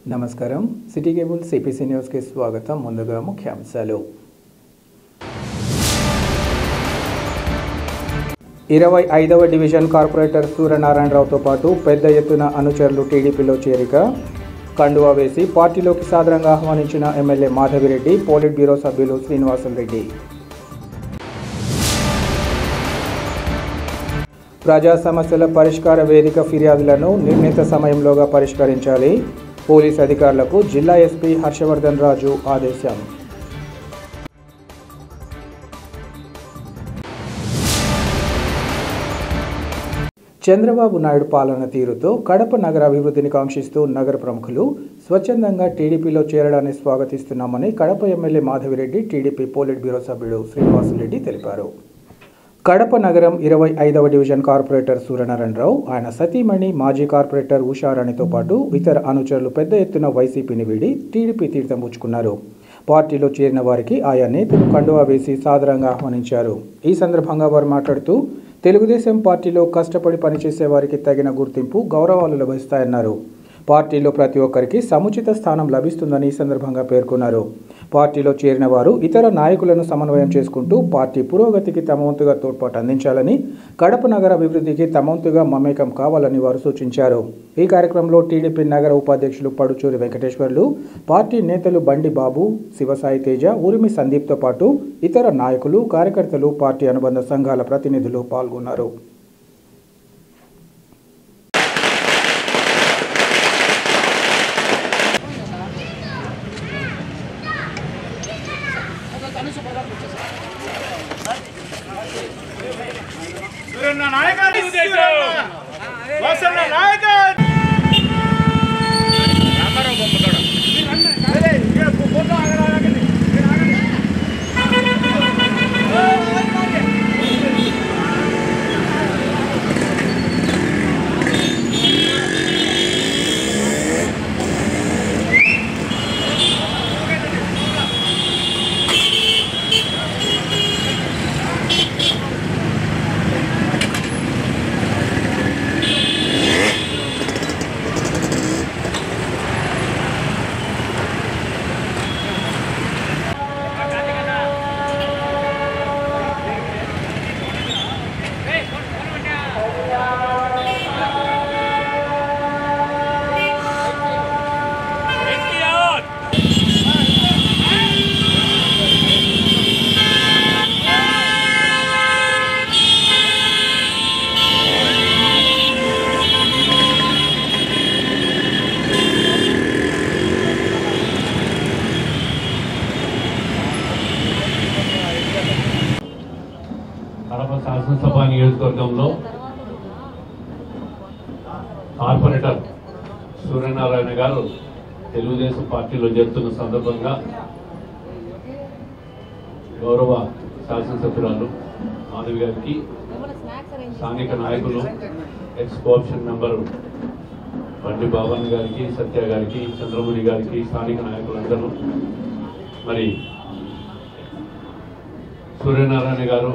నమస్కారం city cable CPC న్యూస్కి స్వాగతం ముందుగా ముఖ్యాంశాలు ఇరవై ఐదవ డివిజన్ కార్పొరేటర్ సూర్యనారాయణరావుతో పాటు పెద్ద ఎత్తున అనుచరులు టీడీపీలో చేరిక కండువా వేసి పార్టీలోకి సాదరంగా ఆహ్వానించిన ఎమ్మెల్యే మాధవిరెడ్డి పోలిట్ బ్యూరో సభ్యులు శ్రీనివాసులరెడ్డి ప్రజా సమస్యల పరిష్కార వేదిక ఫిర్యాదులను నిర్ణీత సమయంలోగా పరిష్కరించాలి పోలీస్ అధికారులకు జిల్లా ఎస్పీ హర్షవర్ధన్ రాజు ఆదేశం చంద్రబాబు నాయుడు పాలన తీరుతో కడప నగర అభివృద్ధిని కాంక్షిస్తూ నగర ప్రముఖులు స్వచ్ఛందంగా టీడీపీలో చేరడాన్ని స్వాగతిస్తున్నామని Kadapa MLA Madhavireddy TDP polit bureau సభ్యుడు శ్రీనివాసులరెడ్డి తెలిపారు కడప నగరం ఇరవై ఐదవ డివిజన్ కార్పొరేటర్ సూర్యనారాయణరావు ఆయన సతీమణి మాజీ కార్పొరేటర్ ఉషారాణితో పాటు ఇతర అనుచరులు పెద్ద ఎత్తున వైసీపీని వీడి టీడీపీ తీర్థం పుచ్చుకున్నారు పార్టీలో చేరిన వారికి ఆయా నేతలు కండువా వేసి సాదరంగా ఆహ్వానించారు ఈ సందర్భంగా వారు మాట్లాడుతూ తెలుగుదేశం పార్టీలో కష్టపడి పనిచేసే వారికి తగిన గుర్తింపు గౌరవాలు లభిస్తాయన్నారు పార్టీలో ప్రతి ఒక్కరికి సముచిత స్థానం లభిస్తుందని ఈ సందర్భంగా పేర్కొన్నారు పార్టీలో చేరిన వారు ఇతర నాయకులను సమన్వయం చేసుకుంటూ పార్టీ పురోగతికి తమ వంతుగా తోడ్పాటు అందించాలని కడప నగర అభివృద్ధికి తమ వంతుగా మమేకం కావాలని వారు సూచించారు ఈ కార్యక్రమంలో టీడీపీ నగర ఉపాధ్యక్షులు పడుచూరి వెంకటేశ్వర్లు పార్టీ నేతలు బండి బాబు శివసాయి తేజ ఉరిమి సందీప్తో పాటు ఇతర నాయకులు కార్యకర్తలు పార్టీ అనుబంధ సంఘాల ప్రతినిధులు పాల్గొన్నారు సూర్యన్న నాయకత్వం వసన్న నాయకత్వం రామారావు బొమ్మ కూడా అదే ఇక ఫోటో ఆగరాగండి మీరు ఆగండి కడప శాసనసభ నియోజకవర్గంలో కార్పొరేటర్ సూర్యనారాయణ గారు తెలుగుదేశం పార్టీలో చేరుతున్న సందర్భంగా గౌరవ శాసనసభ్యురాలు మాధవి గారికి స్థానిక నాయకులు ex cooption member Bandi Baban గారికి సత్య గారికి చంద్రముని గారికి స్థానిక నాయకులందరూ మరి సూర్యనారాయణ గారు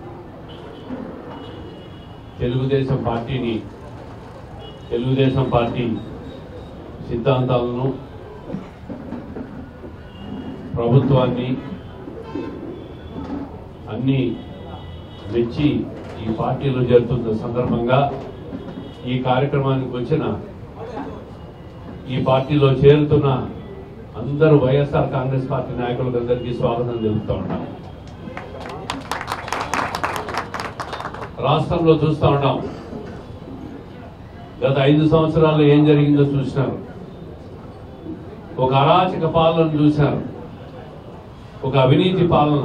తెలుగుదేశం పార్టీని తెలుగుదేశం పార్టీ సిద్ధాంతాలను ప్రభుత్వాన్ని అన్ని మెచ్చి ఈ పార్టీలో చేరుతున్న సందర్భంగా ఈ కార్యక్రమానికి వచ్చిన ఈ పార్టీలో చేరుతున్న అందరూ వైఎస్ఆర్ కాంగ్రెస్ పార్టీ నాయకులకు అందరికీ స్వాగతం తెలుపుతూ ఉంటాం రాష్ట్రంలో చూస్తూ ఉన్నాం గత ఐదు సంవత్సరాల్లో ఏం జరిగిందో చూసినారు ఒక అరాచక పాలన చూశారు ఒక అవినీతి పాలన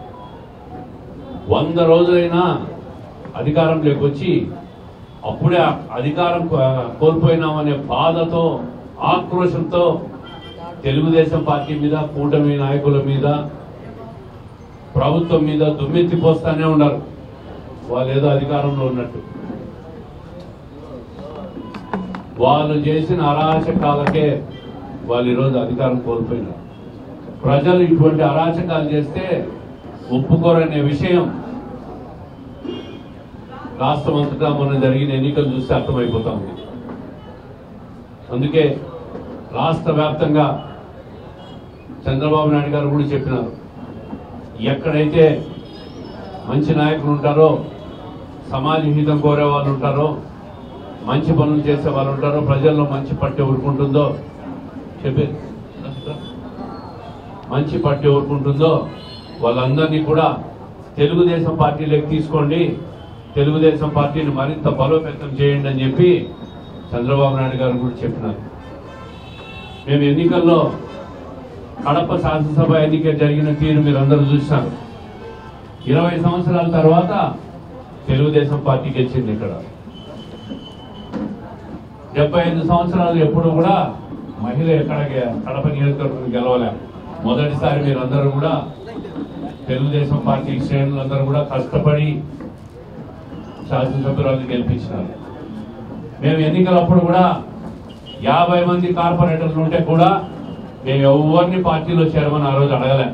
వంద రోజులైనా అధికారం లేకొచ్చి అప్పుడే ఆ అధికారం కో- కోల్పోయినామనే బాధతో ఆక్రోశంతో తెలుగుదేశం పార్టీ మీద కూటమి నాయకుల మీద ప్రభుత్వం మీద దుమ్మెత్తి పోస్తానే ఉన్నారు వాళ్ళు ఏదో అధికారంలో ఉన్నట్టు వాళ్ళు చేసిన అరాచకాలకే వాళ్ళు ఈరోజు అధికారం కోల్పోయినారు ప్రజలు ఇటువంటి అరాచకాలు చేస్తే ఒప్పుకోరనే విషయం రాష్ట్రం అంతటా మొన్న జరిగిన ఎన్నికలు చూస్తే అర్థమైపోతా ఉంది అందుకే రాష్ట్ర వ్యాప్తంగా చంద్రబాబు నాయుడు గారు కూడా చెప్పినారు ఎక్కడైతే మంచి నాయకులు ఉంటారో సమాజ హితం కోరే వాళ్ళు ఉంటారో మంచి పనులు చేసే వాళ్ళు ఉంటారో ప్రజల్లో మంచి పట్టి ఊరుకుంటుందో చెప్పే మంచి పట్టి ఊరుకుంటుందో వాళ్ళందరినీ కూడా తెలుగుదేశం పార్టీలోకి తీసుకోండి తెలుగుదేశం పార్టీని మరింత బలోపేతం చేయండి అని చెప్పి చంద్రబాబు నాయుడు గారు కూడా చెప్పినారు మేము ఎన్నికల్లో కడప శాసనసభ ఎన్నిక జరిగిన తీరు మీరు అందరూ చూసినారు ఇరవై సంవత్సరాల తర్వాత తెలుగుదేశం పార్టీ గెలిచింది ఇక్కడ డెబ్బై ఐదు సంవత్సరాలు ఎప్పుడు కూడా మహిళ ఎక్కడ గె- కడప నియోజకవర్గం గెలవలే మొదటిసారి మీరందరూ కూడా తెలుగుదేశం పార్టీ శ్రేణులందరూ కూడా కష్టపడి శాసనసభ్యురాలు గెలిపించినారు మేము ఎన్నికలప్పుడు కూడా యాభై మంది కార్పొరేటర్లు ఉంటే కూడా మేము ఎవరిని పార్టీలో చేరమని ఆ రోజు అడగలే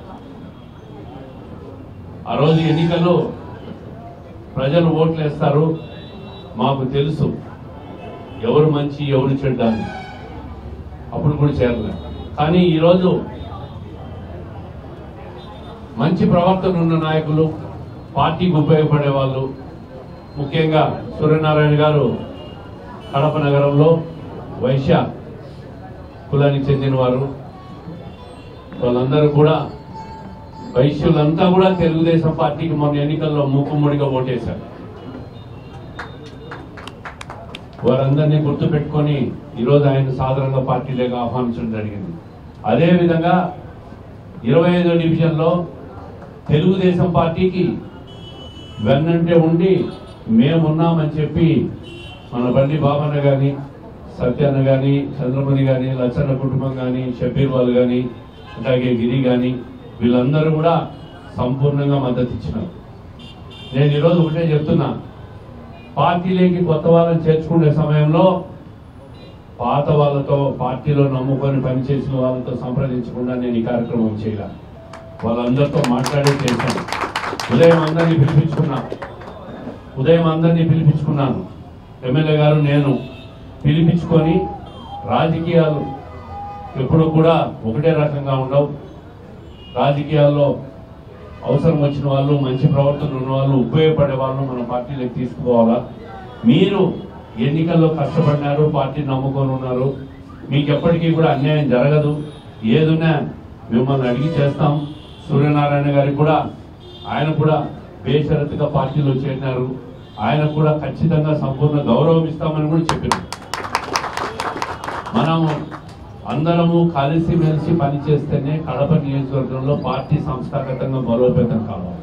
ఆ రోజు ఎన్నికల్లో ప్రజలు ఓట్లు వేస్తారు మాకు తెలుసు ఎవరు మంచి ఎవరు చెడ్డ అని అప్పుడు కూడా చేరలే కానీ ఈరోజు మంచి ప్రవర్తన ఉన్న నాయకులు పార్టీకి ఉపయోగపడే వాళ్ళు ముఖ్యంగా సూర్యనారాయణ గారు కడప నగరంలో వైశ్య కులానికి చెందిన వారు వాళ్ళందరూ కూడా వైశ్యులంతా కూడా తెలుగుదేశం పార్టీకి మొన్న ఎన్నికల్లో మూకుమ్మడిగా ఓటేశారు వారందరినీ గుర్తు పెట్టుకొని ఈరోజు ఆయన సాధారణంగా పార్టీలోకి ఆహ్వానించడం జరిగింది అదే విధంగా ఇరవై ఐదో డివిజన్లో తెలుగుదేశం పార్టీకి వెన్నంటే ఉండి మేమున్నామని చెప్పి మన బండి బాబన్న గాని సత్యాన్న గాని చంద్రమణి గాని లచ్చన్న కుటుంబం గాని షబీర్ వాళ్ళు గాని అలాగే గిరి గాని వీళ్ళందరూ కూడా సంపూర్ణంగా మద్దతు ఇచ్చినారు నేను ఈరోజు ఒకటే చెప్తున్నా పార్టీలోకి కొత్త వాళ్ళని చేర్చుకునే సమయంలో పాత వాళ్ళతో పార్టీలో నమ్ముకొని పనిచేసిన వాళ్ళతో సంప్రదించకుండా నేను ఈ కార్యక్రమం చేయాలి వాళ్ళందరితో మాట్లాడి చేశాను ఉదయం అందరినీ పిలిపించుకున్నా ఉదయం అందరినీ పిలిపించుకున్నాను ఎమ్మెల్యే గారు నేను పిలిపించుకొని రాజకీయాలు ఎప్పుడు కూడా ఒకటే రకంగా ఉండవు రాజకీయాల్లో అవసరం వచ్చిన వాళ్ళు మంచి ప్రవర్తన ఉన్న వాళ్ళు ఉపయోగపడే వాళ్ళు మన పార్టీలోకి తీసుకుపోవాలా మీరు ఎన్నికల్లో కష్టపడినారు పార్టీ నమ్ముకొని ఉన్నారు మీకు ఎప్పటికీ కూడా అన్యాయం జరగదు ఏదున్నా మిమ్మల్ని అడిగి చేస్తాం సూర్యనారాయణ గారికి కూడా ఆయన కూడా బేషరతుగా పార్టీలో చేరినారు ఆయన కూడా ఖచ్చితంగా సంపూర్ణ గౌరవం ఇస్తామని కూడా చెప్పారు మనము అందరము కలిసి మెలిసి పనిచేస్తేనే కడప నియోజకవర్గంలో పార్టీ సంస్థాగతంగా బలోపేతం కావాలి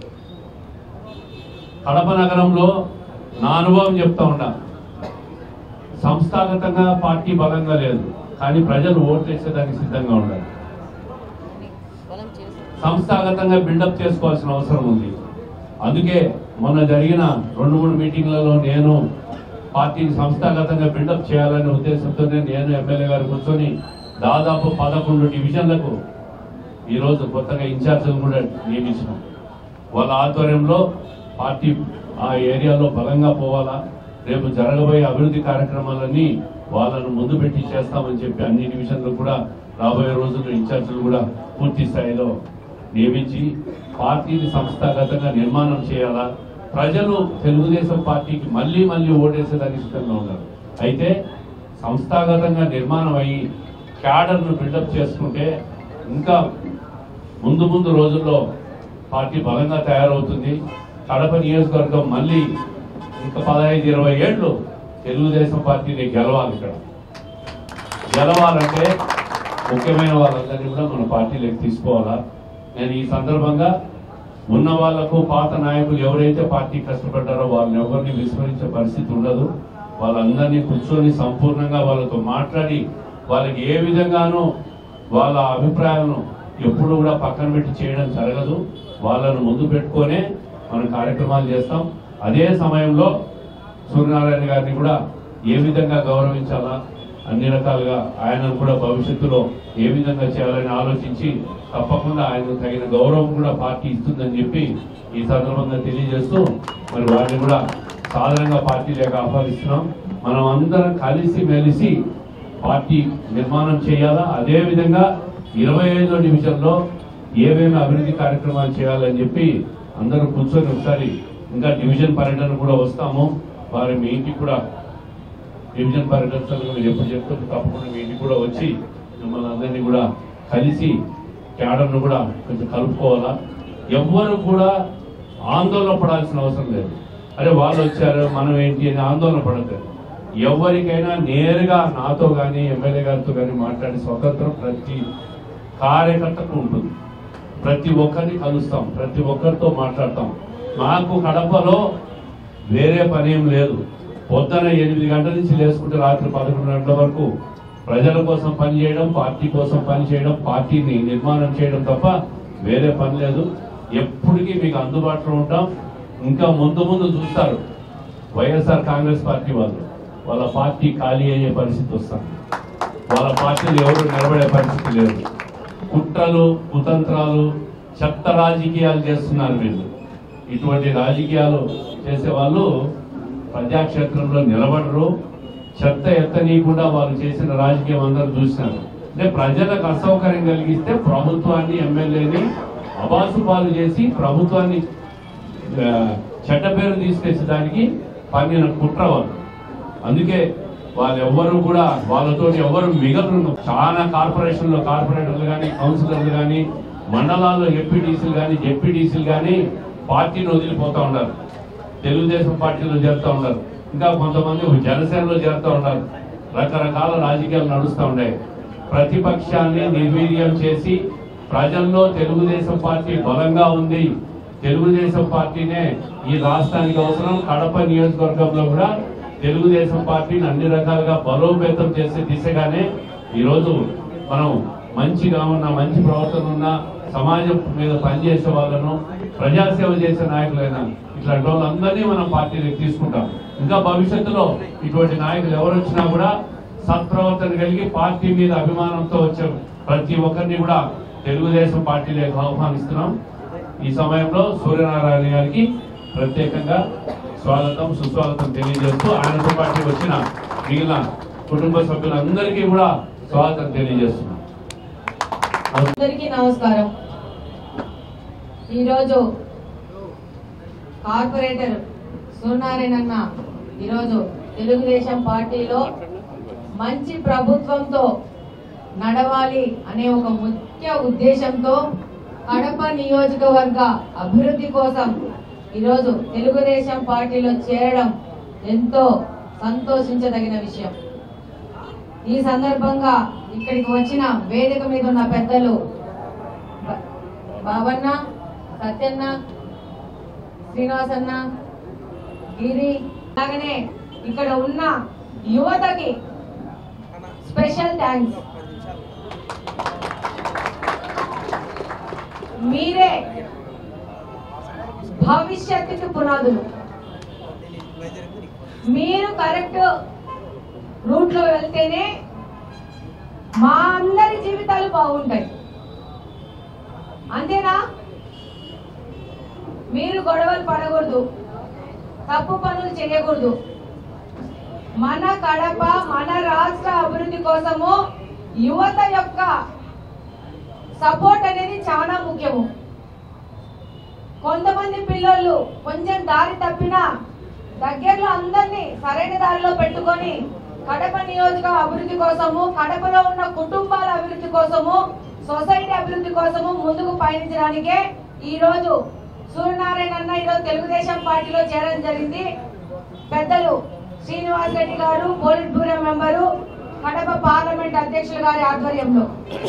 కడప నగరంలో నా అనుభవం చెప్తా ఉన్నా సంస్థాగతంగా పార్టీ బలంగా లేదు కానీ ప్రజలు ఓట్లేసేదానికి సిద్ధంగా ఉండాలి సంస్థాగతంగా బిల్డప్ చేసుకోవాల్సిన అవసరం ఉంది అందుకే మొన్న జరిగిన రెండు మూడు మీటింగ్లలో నేను పార్టీని సంస్థాగతంగా బిల్డప్ చేయాలనే ఉద్దేశంతోనే నేను ఎమ్మెల్యే గారు కూర్చొని దాదాపు పదకొండు డివిజన్లకు ఈరోజు కొత్తగా ఇన్ఛార్జీలు కూడా నియమించినాం వాళ్ళ ఆధ్వర్యంలో పార్టీ ఆ ఏరియాలో బలంగా పోవాలా రేపు జరగబోయే అభివృద్ధి కార్యక్రమాలన్నీ వాళ్ళను ముందు పెట్టి చేస్తామని చెప్పి అన్ని డివిజన్లు కూడా రాబోయే రోజుల్లో ఇన్ఛార్జీలు కూడా పూర్తి స్థాయిలో నియమించి పార్టీని సంస్థాగతంగా నిర్మాణం చేయాలా ప్రజలు తెలుగుదేశం పార్టీకి మళ్ళీ మళ్ళీ ఓటేసేదానికి సిద్ధంగా ఉన్నారు అయితే సంస్థాగతంగా నిర్మాణం అయ్యి క్యాడర్ను బిల్డప్ చేసుకుంటే ఇంకా ముందు ముందు రోజుల్లో పార్టీ బలంగా తయారవుతుంది కడప నియోజకవర్గం మళ్ళీ ఇంకా పదహైదు ఇరవై ఏళ్ళు తెలుగుదేశం పార్టీని గెలవాలి ఇక్కడ గెలవాలంటే ముఖ్యమైన వాళ్ళందరినీ కూడా మన పార్టీలోకి తీసుకోవాలా నేను ఈ సందర్భంగా ఉన్న వాళ్లకు పాత నాయకులు ఎవరైతే పార్టీ కష్టపడ్డారో వాళ్ళని ఎవరిని విస్మరించే పరిస్థితి ఉండదు వాళ్ళందరినీ కూర్చొని సంపూర్ణంగా వాళ్ళతో మాట్లాడి వాళ్ళకి ఏ విధంగానూ వాళ్ళ అభిప్రాయాలను ఎప్పుడు కూడా పక్కన పెట్టి చేయడం జరగదు వాళ్ళను ముందు పెట్టుకొనే మనం కార్యక్రమాలు చేస్తాం అదే సమయంలో సూర్యనారాయణ గారిని కూడా ఏ విధంగా గౌరవించాలా అన్ని రకాలుగా ఆయనను కూడా భవిష్యత్తులో ఏ విధంగా చేయాలని ఆలోచించి తప్పకుండా ఆయనకు తగిన గౌరవం కూడా పార్టీ ఇస్తుందని చెప్పి ఈ సందర్భంగా తెలియజేస్తూ మరి వారిని కూడా సాధారణంగా పార్టీలోకి ఆహ్వానిస్తున్నాం మనం అందరం కలిసి మెలిసి పార్టీ నిర్మాణం చేయాలా అదే విధంగా ఇరవై ఐదో డివిజన్లో ఏమేమి అభివృద్ధి కార్యక్రమాలు చేయాలని చెప్పి అందరూ కూర్చొని ఒకసారి ఇంకా డివిజన్ పర్యటన కూడా వస్తాము వారి మీ ఇంటికి కూడా డివిజన్ పర్యటనలు మీరు ఎప్పుడు చెప్తుంటే తప్పకుండా మీ ఇంటికి కూడా వచ్చి మిమ్మల్ని అందరినీ కూడా కలిసి క్యాడర్ను కూడా కొంచెం కలుపుకోవాలా ఎవ్వరు కూడా ఆందోళన పడాల్సిన అవసరం లేదు అరే వాళ్ళు వచ్చారు మనం ఏంటి అని ఆందోళన పడతారు ఎవరికైనా నేరుగా నాతో కానీ ఎమ్మెల్యే గారితో కానీ మాట్లాడే స్వతంత్రం ప్రతి కార్యకర్తకు ఉంటుంది ప్రతి ఒక్కరిని కలుస్తాం ప్రతి ఒక్కరితో మాట్లాడతాం మాకు కడపలో వేరే పని ఏం లేదు పొద్దున ఎనిమిది గంటల నుంచి లేసుకుంటే రాత్రి పదకొండు గంటల వరకు ప్రజల కోసం పని చేయడం పార్టీ కోసం పని చేయడం పార్టీని నిర్మాణం చేయడం తప్ప వేరే పని లేదు ఎప్పటికీ మీకు అందుబాటులో ఉంటాం ఇంకా ముందు ముందు చూస్తారు వైఎస్ఆర్ కాంగ్రెస్ పార్టీ వాళ్ళు వాళ్ళ పార్టీ ఖాళీ అయ్యే పరిస్థితి వస్తుంది వాళ్ళ పార్టీలు ఎవరు నిలబడే పరిస్థితి లేదు కుట్రలు కుతంత్రాలు చెత్త రాజకీయాలు చేస్తున్నారు వీళ్ళు ఇటువంటి రాజకీయాలు చేసే వాళ్ళు ప్రజాక్షేత్రంలో నిలబడరు చెత్త ఎత్తనీయకుండా వాళ్ళు చేసిన రాజకీయం అందరూ చూసినారు అంటే ప్రజలకు అసౌకర్యం కలిగిస్తే ప్రభుత్వాన్ని ఎమ్మెల్యేని అబాసు పాలు చేసి ప్రభుత్వాన్ని ఆ, చెడ్డ పేరు తీసుకొచ్చేదానికి పన్నిన కుట్ర వాళ్ళు అందుకే వాళ్ళు ఎవ్వరు కూడా వాళ్ళతో ఎవరు మిగలరు చాలా కార్పొరేషన్లో కార్పొరేటర్లు కానీ కౌన్సిలర్లు కానీ మండలాల్లో ఎంపీటీసీలు కానీ జెడ్పీటీసీలు కానీ పార్టీని వదిలిపోతా ఉన్నారు తెలుగుదేశం పార్టీలో చేరుతా ఉన్నారు ఇంకా కొంతమంది జనసేనలో చేరుతా ఉన్నారు రకరకాల రాజకీయాలు నడుస్తూ ఉన్నాయి ప్రతిపక్షాన్ని నిర్వీర్యం చేసి ప్రజల్లో తెలుగుదేశం పార్టీ బలంగా ఉంది తెలుగుదేశం పార్టీనే ఈ రాష్ట్రానికి అవసరం కడప నియోజకవర్గంలో కూడా తెలుగుదేశం పార్టీని అన్ని రకాలుగా బలోపేతం చేసే దిశగానే ఈరోజు మనం మంచిగా ఉన్న మంచి ప్రవర్తన ఉన్న సమాజం మీద పనిచేసే వాళ్ళను ప్రజాసేవ చేసే నాయకులైన ఇట్లాంటి వాళ్ళందరినీ మనం పార్టీలోకి తీసుకుంటాం ఇంకా భవిష్యత్తులో ఇటువంటి నాయకులు ఎవరు వచ్చినా కూడా సత్ప్రవర్తన కలిగి పార్టీ మీద అభిమానంతో వచ్చే ప్రతి ఒక్కరిని కూడా తెలుగుదేశం పార్టీలోకి ఆహ్వానిస్తున్నాం ఈ సమయంలో సూర్యనారాయణ గారికి ప్రత్యేకంగా స్వాగతం సుస్వాగతం తెలియజేస్తూ ఆయనతో పాటు వచ్చిన మిగిలిన కుటుంబ సభ్యులందరికీ కూడా స్వాగతం తెలియజేస్తున్నాం అందరికీ నమస్కారం ఈరోజు కార్పొరేటర్ సూర్యనారాయణ అన్న ఈరోజు తెలుగుదేశం పార్టీలో మంచి ప్రభుత్వంతో నడవాలి అనే ఒక ముఖ్య ఉద్దేశంతో కడప నియోజకవర్గ అభివృద్ధి కోసం ఈరోజు తెలుగుదేశం పార్టీలో చేరడం ఎంతో సంతోషించదగిన విషయం ఈ సందర్భంగా ఇక్కడికి వచ్చిన వేదిక మీద ఉన్న పెద్దలు బ- బాబన్న సత్యన్న శ్రీనివాసన్న గిరి అలాగనే ఇక్కడ ఉన్న యువతకి స్పెషల్ థ్యాంక్స్ మీరే భవిష్యత్తుకి పునాదులు మీరు కరెక్ట్ రూట్ లో వెళ్తేనే మా అందరి జీవితాలు బాగుంటాయి అంతేనా మీరు గొడవలు పడకూడదు తప్పు పనులు చేయకూడదు మన కడప మన రాష్ట్ర అభివృద్ధి కోసము యువత యొక్క సపోర్ట్ అనేది చాలా ముఖ్యము కొంతమంది పిల్లలు కొంచెం దారి తప్పినా దగ్గరలో అందరినీ సరైన దారిలో పెట్టుకొని కడప నియోజక అభివృద్ధి కోసము కడపలో ఉన్న కుటుంబాల అభివృద్ధి కోసము సొసైటీ అభివృద్ధి కోసము ముందుకు పయనించడానికే ఈ రోజు సూర్యనారాయణ అన్న ఈరోజు తెలుగుదేశం పార్టీలో చేరడం జరిగింది పెద్దలు శ్రీనివాస్ రెడ్డి గారు polit bureau member Kadapa parliament అధ్యక్షులు గారి ఆధ్వర్యంలో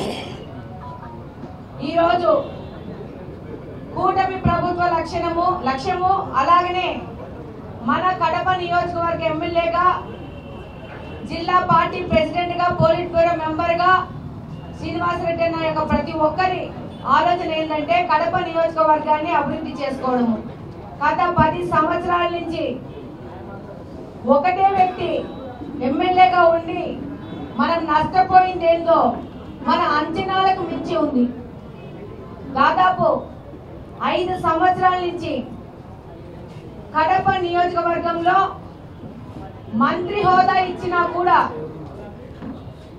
ఈ రోజు కూటమి ప్రభుత్వ లక్షణము లక్ష్యము అలాగనే మన కడప నియోజకవర్గ ఎమ్మెల్యేగా జిల్లా పార్టీ ప్రెసిడెంట్ గా పోలిట్ బ్యూరో మెంబర్ గా శ్రీనివాసరెడ్డి అన్న యొక్క ప్రతి ఒక్కరి ఆలోచన ఏంటంటే కడప నియోజకవర్గాన్ని అభివృద్ధి చేసుకోవడము గత పది సంవత్సరాల నుంచి ఒకటే వ్యక్తి ఎమ్మెల్యేగా ఉండి మనం నష్టపోయింది ఏందో మన అంచనాలకు మించి ఉంది దాదాపు ఐదు సంవత్సరాల నుంచి కడప నియోజకవర్గంలో మంత్రి హోదా ఇచ్చినా కూడా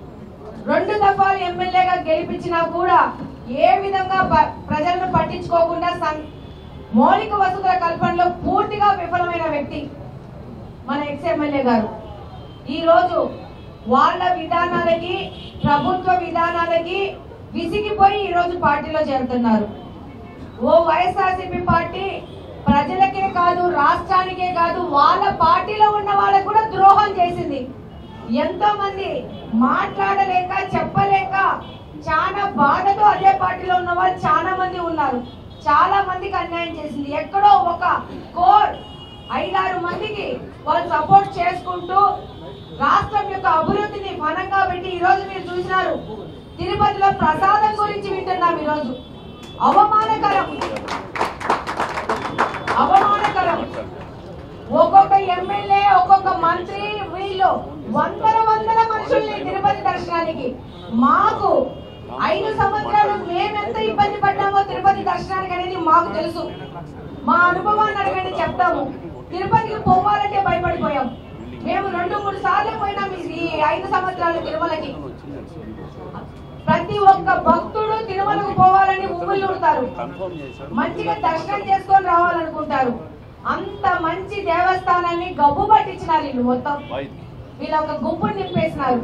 రెండు దఫాలు ఎమ్మెల్యేగా గెలిపించినా కూడా ఏ విధంగా ప- ప్రజలను పట్టించుకోకుండా సం- మౌలిక వసతుల కల్పనలో పూర్తిగా విఫలమైన వ్యక్తి మన ఎక్స్ ఎమ్మెల్యే గారు ఈ రోజు వాళ్ళ విధానాలకి ప్రభుత్వ విధానాలకి విసిగిపోయి ఈ రోజు పార్టీలో చేరుతున్నారు ఓ వైఎస్ఆర్సీపీ పార్టీ ప్రజలకే కాదు రాష్ట్రానికే కాదు వాళ్ళ పార్టీలో ఉన్న వాళ్ళకు కూడా ద్రోహం చేసింది ఎంతో మంది మాట్లాడలేక చెప్పలేక చాలా బాధతో అదే పార్టీలో ఉన్న వాళ్ళు చాలా మంది ఉన్నారు చాలా మందికి అన్యాయం చేసింది ఎక్కడో ఒక కోర్ ఐదారు మందికి వాళ్ళు సపోర్ట్ చేసుకుంటూ రాష్ట్రం యొక్క అభివృద్ధిని ఫలంగా పెట్టి ఈ రోజు మీరు చూసినారు తిరుపతిలో ప్రసాదం గురించి వింటున్నాం ఈ రోజు అవమానకరం అవమానకరం ఒక్కొక్క ఎమ్మెల్యే ఒక్కొక్క మంత్రి వీళ్ళు వందల వందల మనుషుల్ని తిరుపతి దర్శనానికి మాకు ఐదు సంవత్సరాలు మేమెంత ఇబ్బంది పడ్డామో తిరుపతి దర్శనానికి అనేది మాకు తెలుసు మా అనుభవాన్ని అడగండి చెప్తాము తిరుపతికి పోవాలంటే భయపడిపోయాం మేము రెండు మూడు సార్లు పోయినాం ఈ- ఈ ఐదు సంవత్సరాలు తిరుమలకి ప్రతి ఒక్క భక్తుడు తిరుమలకు పోవాలని ఉమ్ములు ఉడతారు మంచిగా దర్శనం చేసుకొని రావాలనుకుంటారు అంత మంచి దేవస్థానాన్ని గబ్బు పట్టించినారు వీళ్ళు మొత్తం వీళ్ళ ఒక గుంపు నింపేసినారు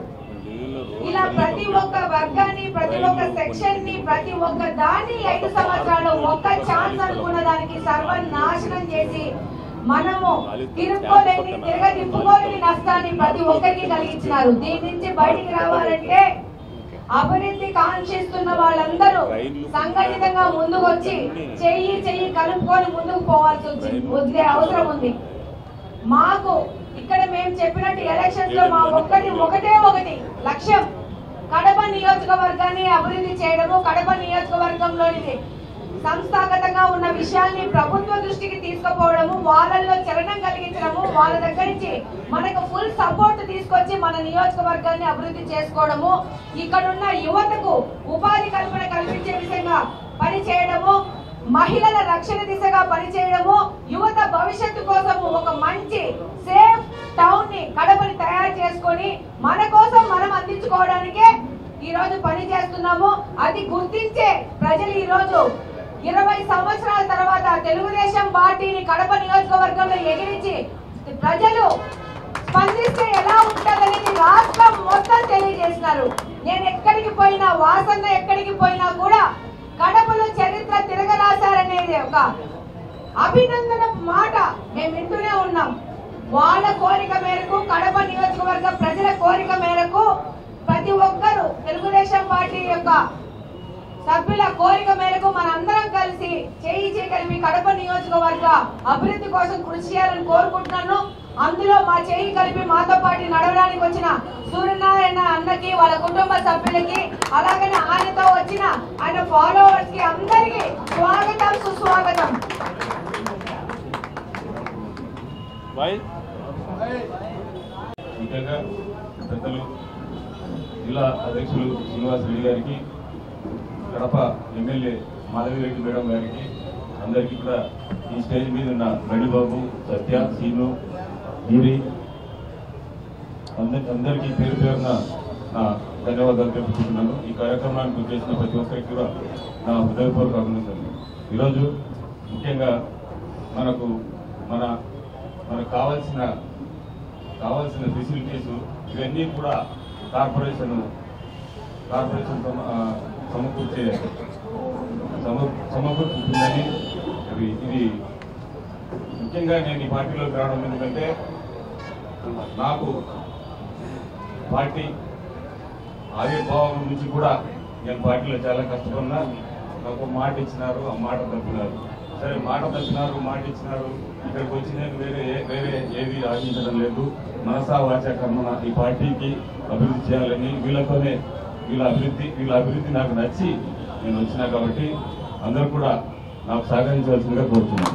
ఇలా ప్రతి ఒక్క వర్గాన్ని ప్రతి ఒక్క సెక్షన్ ని ప్రతి ఒక్క దాన్ని ఐదు సంవత్సరాలు ఒక్క ఛాన్స్ అనుకున్న దానికి సర్వనాశనం చేసి మనము తిరుక్కోలేని తిరగ తిప్పుకోలేని నష్టాన్ని ప్రతి ఒక్కరికి కలిగించినారు దీని నుంచి బయటికి రావాలంటే అభివృద్ధి కాంక్షిస్తున్న వాళ్ళందరూ సంఘటితంగా ముందుకు వచ్చి చెయ్యి చెయ్యి కలుపుకొని ముందుకు పోవాల్సి వచ్చింది వదిలే అవసరం ఉంది మాకు ఇక్కడ మేము చెప్పినట్టు ఎలక్షన్స్ లో మా ఒక్కటి ఒకటే ఒకటి లక్ష్యం కడప నియోజకవర్గాన్ని అభివృద్ధి చేయడము కడప నియోజకవర్గంలోని సంస్థాగతంగా ఉన్న విషయాల్ని ప్రభుత్వ దృష్టికి తీసుకుపోవడము వాళ్ళల్లో చలనం కలిగించడము వాళ్ళ దగ్గర నుంచి మనకు ఫుల్ సపోర్ట్ తీసుకొచ్చి మన నియోజకవర్గాన్ని అభివృద్ధి చేసుకోవడము ఇక్కడున్న యువతకు ఉపాధి కల్పన కల్పించే విధంగా పని చేయడము మహిళల రక్షణ దిశగా పనిచేయడము యువత భవిష్యత్తు కోసము ఒక మంచి సేఫ్ టౌన్ ని కడపని తయారు చేసుకొని మన కోసం మనం అందించుకోవడానికే ఈ రోజు పని చేస్తున్నాము అది గుర్తించే ప్రజలు ఈ రోజు ఇరవై సంవత్సరాల తర్వాత తెలుగుదేశం పార్టీని కడప నియోజకవర్గంలో ఎగిరించి ప్రజలు స్పందిస్తే ఎలా ఉంటుందనేది రాష్ట్రం మొత్తం తెలియజేసినారు నేను ఎక్కడికి పోయినా వాసన్న ఎక్కడికి పోయినా కూడా కడపలో చరిత్ర తిరగరాశారనేది ఒక అభినందన మాట మేము వింటూనే ఉన్నాం వాళ్ళ కోరిక మేరకు కడప నియోజకవర్గ ప్రజల కోరిక మేరకు ప్రతి ఒక్కరూ తెలుగుదేశం పార్టీ యొక్క సభ్యుల కోరిక మేరకు మనందరం కలిసి చేయి చేయగలిపి కడప నియోజకవర్గ అభివృద్ధి కోసం కృషి చేయాలని కోరుకుంటున్నాను అందులో మా చేయి కలిపి మాతో పాటు నడవడానికి వచ్చిన సూర్యనారాయణ అన్నకి వాళ్ళ కుటుంబ సభ్యులకి అలాగనే ఆయనతో వచ్చిన ఆయన ఫాలోవర్స్ కి అందరికీ స్వాగతం సుస్వాగతం ముఖ్యంగా పెద్దలు జిల్లా అధ్యక్షులు శ్రీనివాస్ రెడ్డి గారికి కడప ఎమ్మెల్యే మాధవిరెడ్డి మేడం గారికి అందరికీ కూడా ఈ స్టేజ్ మీద ఉన్న మణిబాబు సత్య సీను గిరి అందరి అందరికీ పేరు పేరున నా ధన్యవాదాలు తెలుపుకుంటున్నాను ఈ కార్యక్రమానికి చేసిన ప్రతి ఒక్కరికి కూడా నా హృదయపూర్వక అభినందనలు ఈరోజు ముఖ్యంగా మనకు మన మనకు కావాల్సిన కావాల్సిన ఫెసిలిటీస్ ఇవన్నీ కూడా కార్పొరేషన్ కార్పొరేషన్ సమ- ఆ, సమకూర్చే సమ సమకూర్చుతుందని ఇది ఇది ముఖ్యంగా నేను ఈ పార్టీలోకి రావడం ఎందుకంటే నాకు పార్టీ ఆవిర్భావం నుంచి కూడా నేను పార్టీలో చాలా కష్టపడినా నాకు ఒక మాట ఇచ్చినారు ఆ మాట తప్పినారు సరే మాట తప్పినారు మాట ఇచ్చినారు ఇక్కడికి వచ్చి నేను వేరే ఏ- వేరే ఏది ఆశించడం లేదు మనసా వాచ కర్మన ఈ పార్టీకి అభివృద్ధి చేయాలని వీళ్ళతోనే వీళ్ళ అభివృద్ధి వీళ్ళ అభివృద్ధి నాకు నచ్చి నేను వచ్చినా కాబట్టి అందరూ కూడా నాకు సహకరించవలసిందిగా కోరుతున్నాను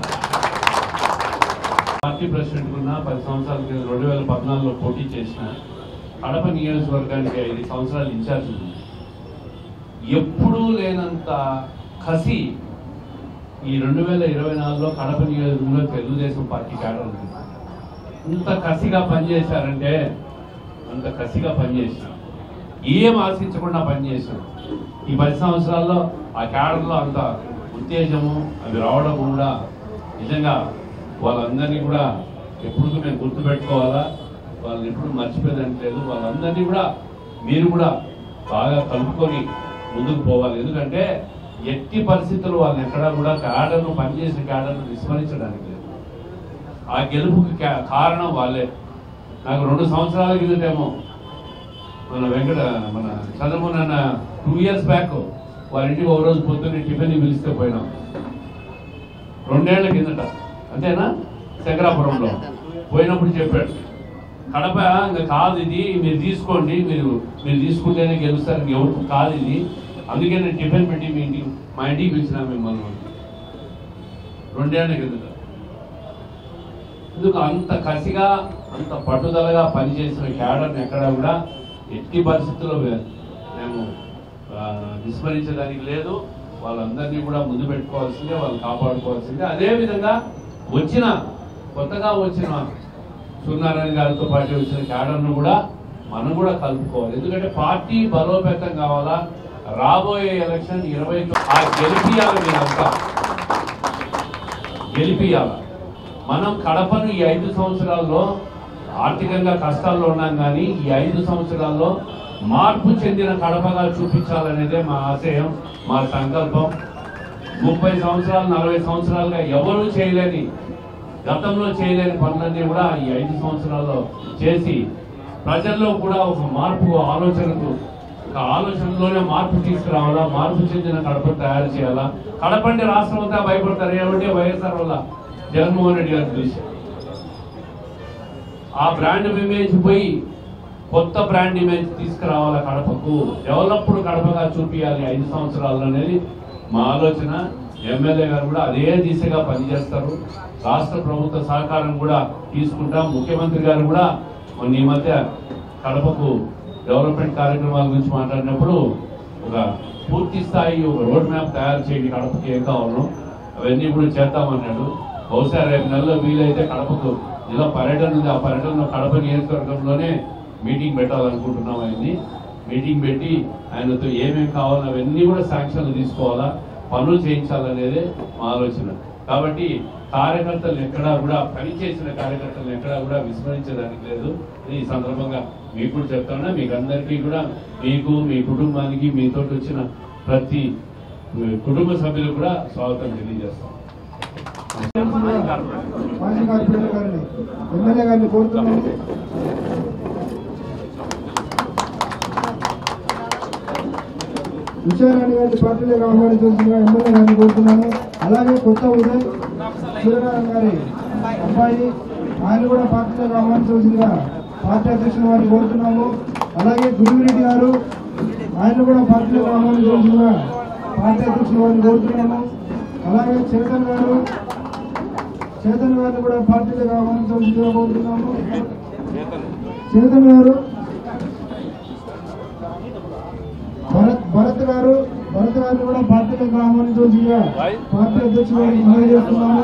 పార్టీ ప్రెసిడెంట్ ఉన్న పది సంవత్సరాల కింద రెండు వేల పద్నాలుగులో పోటీ చేసిన కడప నియోజకవర్గానికి ఐదు సంవత్సరాలు ఇన్ఛార్జ్ ఉంది ఎప్పుడూ లేనంత కసి ఈ రెండు వేల ఇరవై నాలుగులో కడప నియోజకవర్గంలో తెలుగుదేశం పార్టీ క్యాడర్ ఉంది ఇంత కసిగా పనిచేశారంటే అంత కసిగా పనిచేసిన ఏం ఆశించకుండా పనిచేశాం ఈ పది సంవత్సరాల్లో ఆ క్యాడర్లో అంత ఉత్తేజము అవి రావడం కూడా నిజంగా వాళ్ళందరినీ కూడా ఎప్పుడు మేము గుర్తుపెట్టుకోవాలా వాళ్ళని ఎప్పుడు మర్చిపోయేదానికి లేదు వాళ్ళందరినీ కూడా మీరు కూడా బాగా కలుపుకొని ముందుకు పోవాలి ఎందుకంటే ఎట్టి పరిస్థితులు వాళ్ళని ఎక్కడా కూడా క్యాడర్ను పనిచేసిన క్యాడర్ను విస్మరించడానికి లేదు ఆ గెలుపుకి కా- కారణం వాళ్ళే నాకు రెండు సంవత్సరాల క్రితమేమో మన వెంకట మన చంద్రమోహన్ నాన్న టూ ఇయర్స్ బ్యాక్ వాళ్ళ ఇంటికి ఒక రోజు పొద్దున్నే టిఫిన్ పిలిస్తే పోయినాం రెండేళ్ల కిందట అంతేనా శంకరాపురంలో పోయినప్పుడు చెప్పాడు కడప ఇంకా కాదు ఇది మీరు తీసుకోండి మీరు మీరు తీసుకుంటేనే గెలుస్తారు ఎవరు కాదు ఇది అందుకే నేను టిఫిన్ పెట్టి మీ ఇంటికి మా ఇంటికి పిలిచిన మిమ్మల్ని రెండేళ్ల కిందట ఎందుకు అంత కసిగా అంత పట్టుదలగా పనిచేసిన క్యాడర్ని ఎక్కడ కూడా ఎట్టి పరిస్థితుల్లో వే- మేము ఆ, విస్మరించడానికి లేదు వాళ్ళందరినీ కూడా ముందు పెట్టుకోవాల్సిందే వాళ్ళు కాపాడుకోవాల్సిందే అదే విధంగా వచ్చిన కొత్తగా వచ్చిన సూర్యనారాయణ గారితో పాటు వచ్చిన క్యాడర్ను కూడా మనం కూడా కలుపుకోవాలి ఎందుకంటే పార్టీ బలోపేతం కావాలా రాబోయే ఎలక్షన్ ఇరవై ఆ గెలిపియాలి మీరంతా గెలిపియాల మనం కడపను ఈ ఐదు సంవత్సరాల్లో ఆర్థికంగా కష్టాల్లో ఉన్నాం కానీ ఈ ఐదు సంవత్సరాల్లో మార్పు చెందిన కడపగా చూపించాలనేదే మా ఆశయం మా సంకల్పం ముప్పై సంవత్సరాలు నలభై సంవత్సరాలుగా ఎవరూ చేయలేని గతంలో చేయలేని పనులన్నీ కూడా ఈ ఐదు సంవత్సరాల్లో చేసి ప్రజల్లో కూడా ఒక మార్పు ఆలోచనకు ఒక ఆలోచనలోనే మార్పు తీసుకురావాలా మార్పు చెందిన కడప తయారు చేయాలా కడప అంటే రాష్ట్రం అంతా భయపడతారు ఏమంటే వైఎస్ఆర్ వల్ల జగన్మోహన్ రెడ్డి గారు చూసి ఆ బ్రాండ్ ఇమేజ్ పోయి కొత్త బ్రాండ్ ఇమేజ్ తీసుకురావాలా కడపకు డెవలప్డ్ కడపగా చూపించాలి ఐదు సంవత్సరాలు అనేది మా ఆలోచన ఎమ్మెల్యే గారు కూడా అదే దిశగా పనిచేస్తారు రాష్ట్ర ప్రభుత్వ సహకారం కూడా తీసుకుంటాం ముఖ్యమంత్రి గారు కూడా మొన్న ఈ మధ్య కడపకు డెవలప్మెంట్ కార్యక్రమాల గురించి మాట్లాడినప్పుడు ఒక పూర్తి స్థాయి ఒక రోడ్ మ్యాప్ తయారు చేయండి కడపకి ఏం కావాలో అవన్నీ కూడా చేద్దామన్నాడు బహుశా రేపు నెలలో వీలైతే కడపకు ఇలా పర్యటన ఉంది ఆ పర్యటనలో కడప నియోజకవర్గంలోనే మీటింగ్ పెట్టాలనుకుంటున్నాం ఆయన్ని మీటింగ్ పెట్టి ఆయనతో ఏమేమి కావాలో అవన్నీ కూడా శాంక్షన్లు తీసుకోవాలా పనులు చేయించాలనేదే మా ఆలోచన కాబట్టి కార్యకర్తలు ఎక్కడా కూడా పనిచేసిన కార్యకర్తలు ఎక్కడా కూడా విస్మరించడానికి లేదు ఇది ఈ సందర్భంగా మీకు కూడా చెప్తాను మీకు అందరికీ కూడా మీకు మీ కుటుంబానికి మీతో వచ్చిన ప్రతి కుటుంబ సభ్యులు కూడా స్వాగతం తెలియజేస్తాం మాజీ కార్పొరేటర్ గారిని ఎమ్మెల్యే గారిని కోరుతున్నాను విజయరాణి గారిని పార్టీలోకి ఆహ్వానించాల్సిందిగా ఎమ్మెల్యే గారిని కోరుతున్నాను అలాగే కొత్త ఉదయ్ సూర్యనారాయణ గారి అబ్బాయి ఆయన కూడా పార్టీలోకి ఆహ్వానించవలసిందిగా పార్టీ అధ్యక్షుల వారిని కోరుతున్నాము అలాగే గురువిరెడ్డి గారు ఆయన కూడా పార్టీలోకి ఆహ్వానించవలసిందిగా పార్టీ అధ్యక్షుల వారిని కోరుతున్నాము అలాగే చేతన్ గారు చేతన్ గారిని కూడా పార్టీలోకి ఆహ్వానించవలసిందిగా కోరుతున్నాము చేతన్ గారు భరత్ భరత్ గారు భరత్ గారిని కూడా పార్టీలోకి ఆహ్వానించవలసిందిగా పార్టీ అధ్యక్షులు గారికి మనం చేస్తున్నాము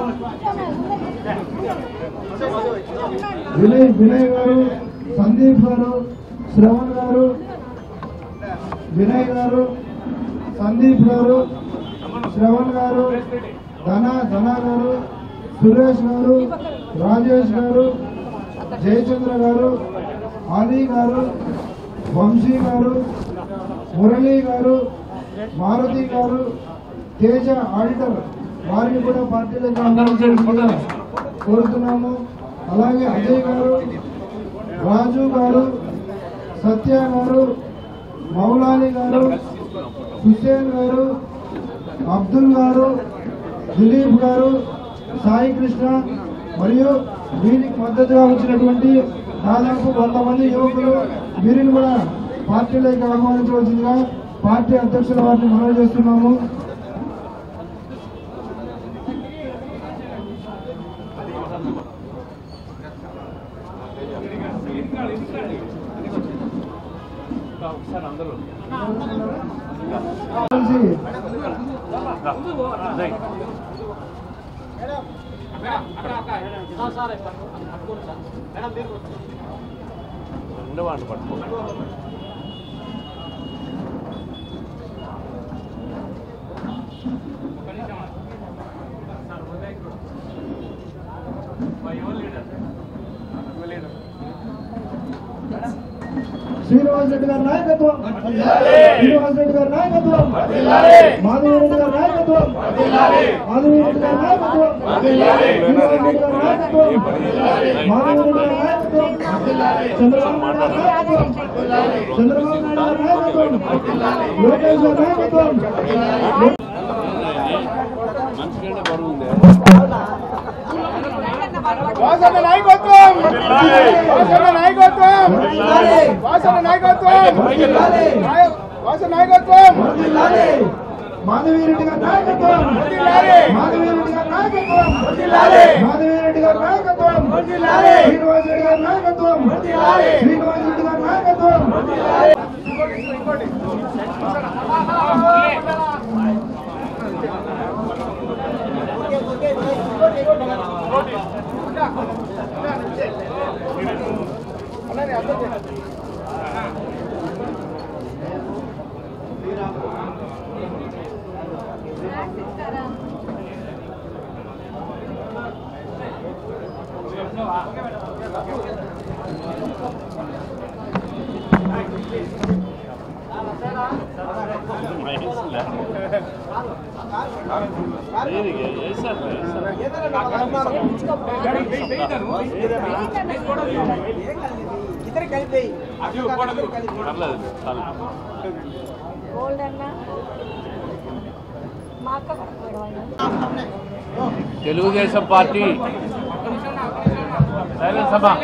వినయ్ వినయ్ గారు సందీప్ గారు శ్రవణ్ గారు వినయ్ గారు సందీప్ గారు శ్రవణ్ గారు ధన ధన గారు సురేష్ గారు రాజేష్ గారు జయచంద్ర గారు ఆలీ గారు వంశీ గారు మురళీ గారు మారుతి గారు తేజ ఆడిటర్ వారిని కూడా పార్టీలకు ఆహ్వానించాల్సిందిగా కోరుతున్నాము అలాగే అజయ్ గారు రాజు గారు సత్య గారు మౌలాలి గారు హుసేన్ గారు అబ్దుల్ గారు దిలీప్ గారు సాయి కృష్ణ మరియు వీరికి మద్దతుగా వచ్చినటువంటి దాదాపు వంద మంది యువకులు వీరిని కూడా పార్టీలోకి ఆహ్వానించవలసిందిగా పార్టీ అధ్యక్షుల వారిని మనవి చేస్తున్నాము కలిసి శ్రీనివాస్ రెడ్డి గారి నాయకత్వం శ్రీనివాస్ రెడ్డి గారి నాయకత్వం మాధవి రెడ్డి గారి నాయకత్వం మాధవి రెడ్డి గారి నాయకత్వం శ్రీనివాస్ రెడ్డి గారి నాయకత్వం మాధవి రెడ్డి గారి నాయకత్వం చంద్రబాబు నాయుడు గారి నాయకత్వం చంద్రబాబు నాయుడు గారి నాయకత్వం లోకేష్ గారి నాయకత్వం వాసన నాయకత్వం వాసన నాయకత్వం వాసన నాయకత్వం వాసన నాయకత్వం మాధవి రెడ్డి గారి నాయకత్వం మాధవి రెడ్డి గారి నాయకత్వం మాధవి రెడ్డి గారి నాయకత్వం శ్రీనివాస్ రెడ్డి గారి నాయకత్వం శ్రీనివాస్ రెడ్డి గారి నాయకత్వం గోల్డ్ అన్న మా అక్క కూడా పోయాడు. తెలుగుదేశం పార్టీ సైలెన్స్ అమ్మా.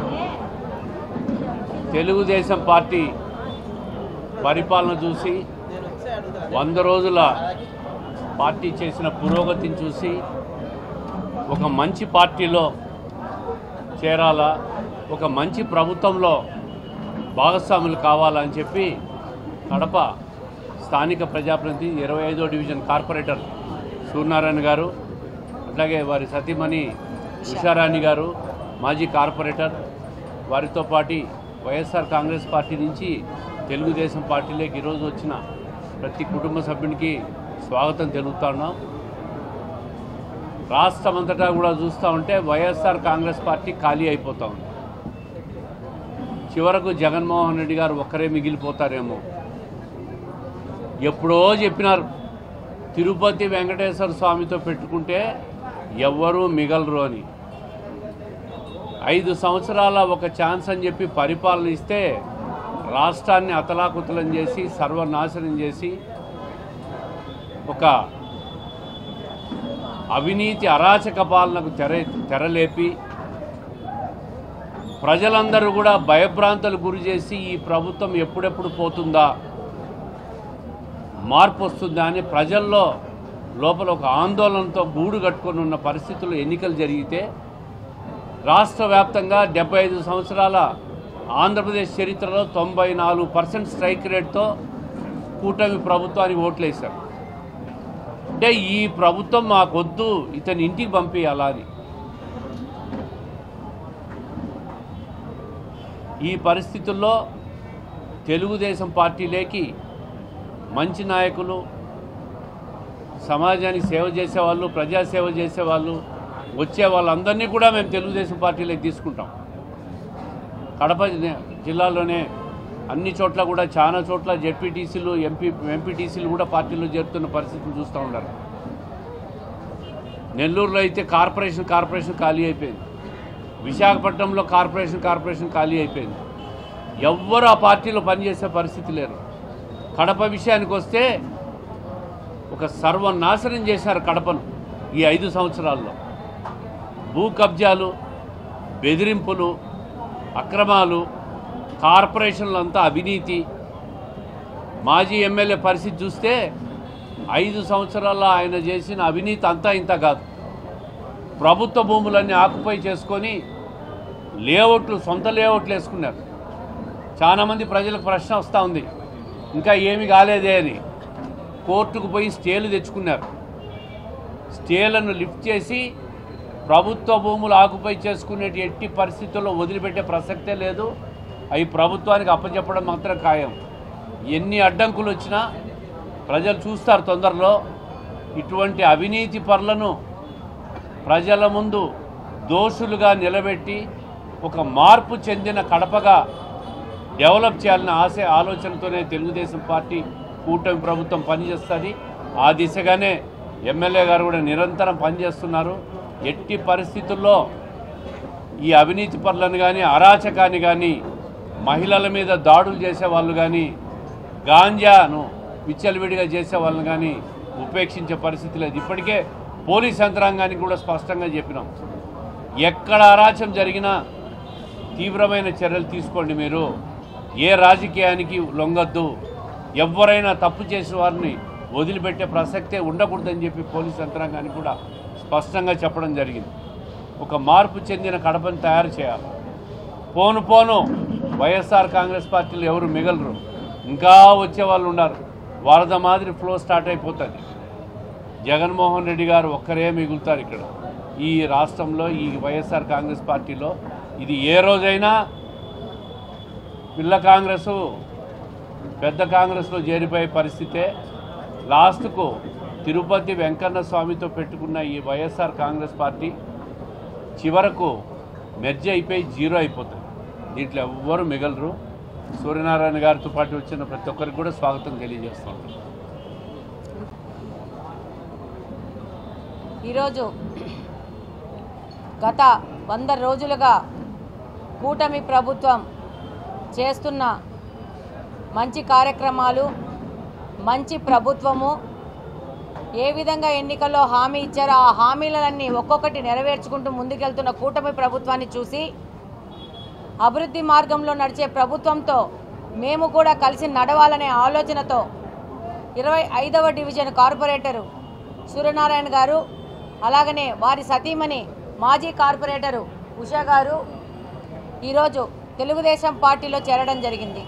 తెలుగుదేశం పార్టీ పరిపాలన చూసి వంద రోజుల పార్టీ చేసిన పురోగతిని చూసి ఒక మంచి పార్టీలో చేరాలా ఒక మంచి ప్రభుత్వంలో భాగస్వాములు కావాలని చెప్పి కడప స్థానిక ప్రజాప్రతినిధి ఇరవై ఐదో డివిజన్ కార్పొరేటర్ సూర్యనారాయణ గారు అట్లాగే వారి సతీమణి ఉషారాణి గారు మాజీ కార్పొరేటర్ వారితో పాటు వైఎస్ఆర్ కాంగ్రెస్ పార్టీ నుంచి తెలుగుదేశం పార్టీలోకి ఈరోజు వచ్చిన ప్రతి కుటుంబ సభ్యునికి స్వాగతం తెలుపుతున్నాం రాష్ట్రం అంతటా కూడా చూస్తూ ఉంటే వైఎస్ఆర్ కాంగ్రెస్ పార్టీ ఖాళీ అయిపోతూ ఉంది చివరకు జగన్మోహన్ రెడ్డి గారు ఒక్కరే మిగిలిపోతారేమో ఎప్పుడో చెప్పినారు తిరుపతి వెంకటేశ్వర స్వామితో పెట్టుకుంటే ఎవ్వరూ మిగలరు అని ఐదు సంవత్సరాల ఒక ఛాన్స్ అని చెప్పి పరిపాలన ఇస్తే రాష్ట్రాన్ని అతలాకుతలం చేసి సర్వనాశనం చేసి ఒక అవినీతి అరాచక పాలనకు తెర తెరలేపి ప్రజలందరూ కూడా భయభ్రాంతులు గురి చేసి ఈ ప్రభుత్వం ఎప్పుడెప్పుడు పోతుందా మార్పు వస్తుందా అని ప్రజల్లో లోపల ఒక ఆందోళనతో గూడు కట్టుకొని ఉన్న పరిస్థితుల్లో ఎన్నికలు జరిగితే రాష్ట్ర వ్యాప్తంగా డెబ్బై ఐదు సంవత్సరాల ఆంధ్రప్రదేశ్ చరిత్రలో తొంభై నాలుగు పర్సెంట్ స్ట్రైక్ రేట్తో కూటమి ప్రభుత్వానికి ఓట్లేశారు అంటే ఈ ప్రభుత్వం మాకొద్దు ఇతని ఇంటికి పంపించాలా అని ఈ పరిస్థితుల్లో తెలుగుదేశం పార్టీలోకి మంచి నాయకులు సమాజానికి సేవ చేసేవాళ్ళు ప్రజాసేవ చేసేవాళ్ళు వచ్చే వాళ్ళందరినీ కూడా మేము తెలుగుదేశం పార్టీలోకి తీసుకుంటాం కడప జి- జిల్లాలోనే అన్ని చోట్ల కూడా చాలా చోట్ల జెడ్పీటీసీలు ఎంపీ ఎంపీటీసీలు కూడా పార్టీలో చేరుతున్న పరిస్థితిని చూస్తూ ఉన్నారు నెల్లూరులో అయితే కార్పొరేషన్ కార్పొరేషన్ ఖాళీ అయిపోయింది విశాఖపట్నంలో కార్పొరేషన్ కార్పొరేషన్ ఖాళీ అయిపోయింది ఎవ్వరు ఆ పార్టీలో పనిచేసే పరిస్థితి లేరు కడప విషయానికి వస్తే ఒక సర్వనాశనం చేశారు కడపను ఈ ఐదు సంవత్సరాల్లో భూ కబ్జాలు బెదిరింపులు అక్రమాలు కార్పొరేషన్లంతా అవినీతి మాజీ ఎమ్మెల్యే పరిస్థితి చూస్తే ఐదు సంవత్సరాల్లో ఆయన చేసిన అవినీతి అంతా ఇంత కాదు ప్రభుత్వ భూములన్నీ ఆకుపై చేసుకొని లేఅవుట్లు సొంత లేఅవుట్లు వేసుకున్నారు చాలామంది ప్రజలకు ప్రశ్న వస్తూ ఉంది ఇంకా ఏమి కాలేదే అని కోర్టుకు పోయి స్టేలు తెచ్చుకున్నారు స్టేలను లిఫ్ట్ చేసి ప్రభుత్వ భూములు ఆకుపై చేసుకునే ఎట్టి పరిస్థితుల్లో వదిలిపెట్టే ప్రసక్తే లేదు అవి ప్రభుత్వానికి అప్పచెప్పడం మాత్రం ఖాయం ఎన్ని అడ్డంకులు వచ్చినా ప్రజలు చూస్తారు తొందరలో ఇటువంటి అవినీతి పరులను ప్రజల ముందు దోషులుగా నిలబెట్టి ఒక మార్పు చెందిన కడపగా డెవలప్ చేయాలన్న ఆశ ఆలోచనతోనే తెలుగుదేశం పార్టీ కూటమి ప్రభుత్వం పనిచేస్తుంది ఆ దిశగానే ఎమ్మెల్యే గారు కూడా నిరంతరం పనిచేస్తున్నారు ఎట్టి పరిస్థితుల్లో ఈ అవినీతి పరులను కానీ అరాచకాన్ని కానీ మహిళల మీద దాడులు చేసే వాళ్ళు కానీ గాంజాను విచ్చలవిడిగా చేసే వాళ్ళని కానీ ఉపేక్షించే పరిస్థితి లేదు ఇప్పటికే పోలీస్ యంత్రాంగానికి కూడా స్పష్టంగా చెప్పినాం ఎక్కడ అరాచం జరిగినా తీవ్రమైన చర్యలు తీసుకోండి మీరు ఏ రాజకీయానికి లొంగద్దు ఎవరైనా తప్పు చేసిన వారిని వదిలిపెట్టే ప్రసక్తే ఉండకూడదని చెప్పి పోలీస్ యంత్రాంగానికి కూడా స్పష్టంగా చెప్పడం జరిగింది ఒక మార్పు చెందిన కడపను తయారు చేయాలి పోను పోను వైఎస్ఆర్ కాంగ్రెస్ పార్టీలు ఎవరు మిగలరు ఇంకా వచ్చే వాళ్ళు ఉన్నారు వరద మాదిరి ఫ్లో స్టార్ట్ అయిపోతుంది జగన్మోహన్ రెడ్డి గారు ఒక్కరే మిగులుతారు ఇక్కడ ఈ రాష్ట్రంలో ఈ వైఎస్ఆర్ కాంగ్రెస్ పార్టీలో ఇది ఏ రోజైనా పిల్ల కాంగ్రెస్ పెద్ద కాంగ్రెస్లో చేరిపోయే పరిస్థితే లాస్ట్కు తిరుపతి వెంకన్న స్వామితో పెట్టుకున్న ఈ వైఎస్ఆర్ కాంగ్రెస్ పార్టీ చివరకు మెర్జ్ అయిపోయి జీరో అయిపోతుంది దీంట్లో ఎవ్వరు మిగలరు సూర్యనారాయణ గారితో పాటు వచ్చిన ప్రతి ఒక్కరికి కూడా స్వాగతం తెలియజేస్తాం ఈరోజు గత వంద రోజులుగా కూటమి ప్రభుత్వం చేస్తున్న మంచి కార్యక్రమాలు మంచి ప్రభుత్వము ఏ విధంగా ఎన్నికల్లో హామీ ఇచ్చారో ఆ హామీలన్నీ ఒక్కొక్కటి నెరవేర్చుకుంటూ ముందుకెళ్తున్న కూటమి ప్రభుత్వాన్ని చూసి అభివృద్ధి మార్గంలో నడిచే ప్రభుత్వంతో మేము కూడా కలిసి నడవాలనే ఆలోచనతో ఇరవై ఐదవ డివిజన్ కార్పొరేటరు సూర్యనారాయణ గారు అలాగనే వారి సతీమణి మాజీ కార్పొరేటరు ఉషా గారు ఈరోజు తెలుగుదేశం పార్టీలో చేరడం జరిగింది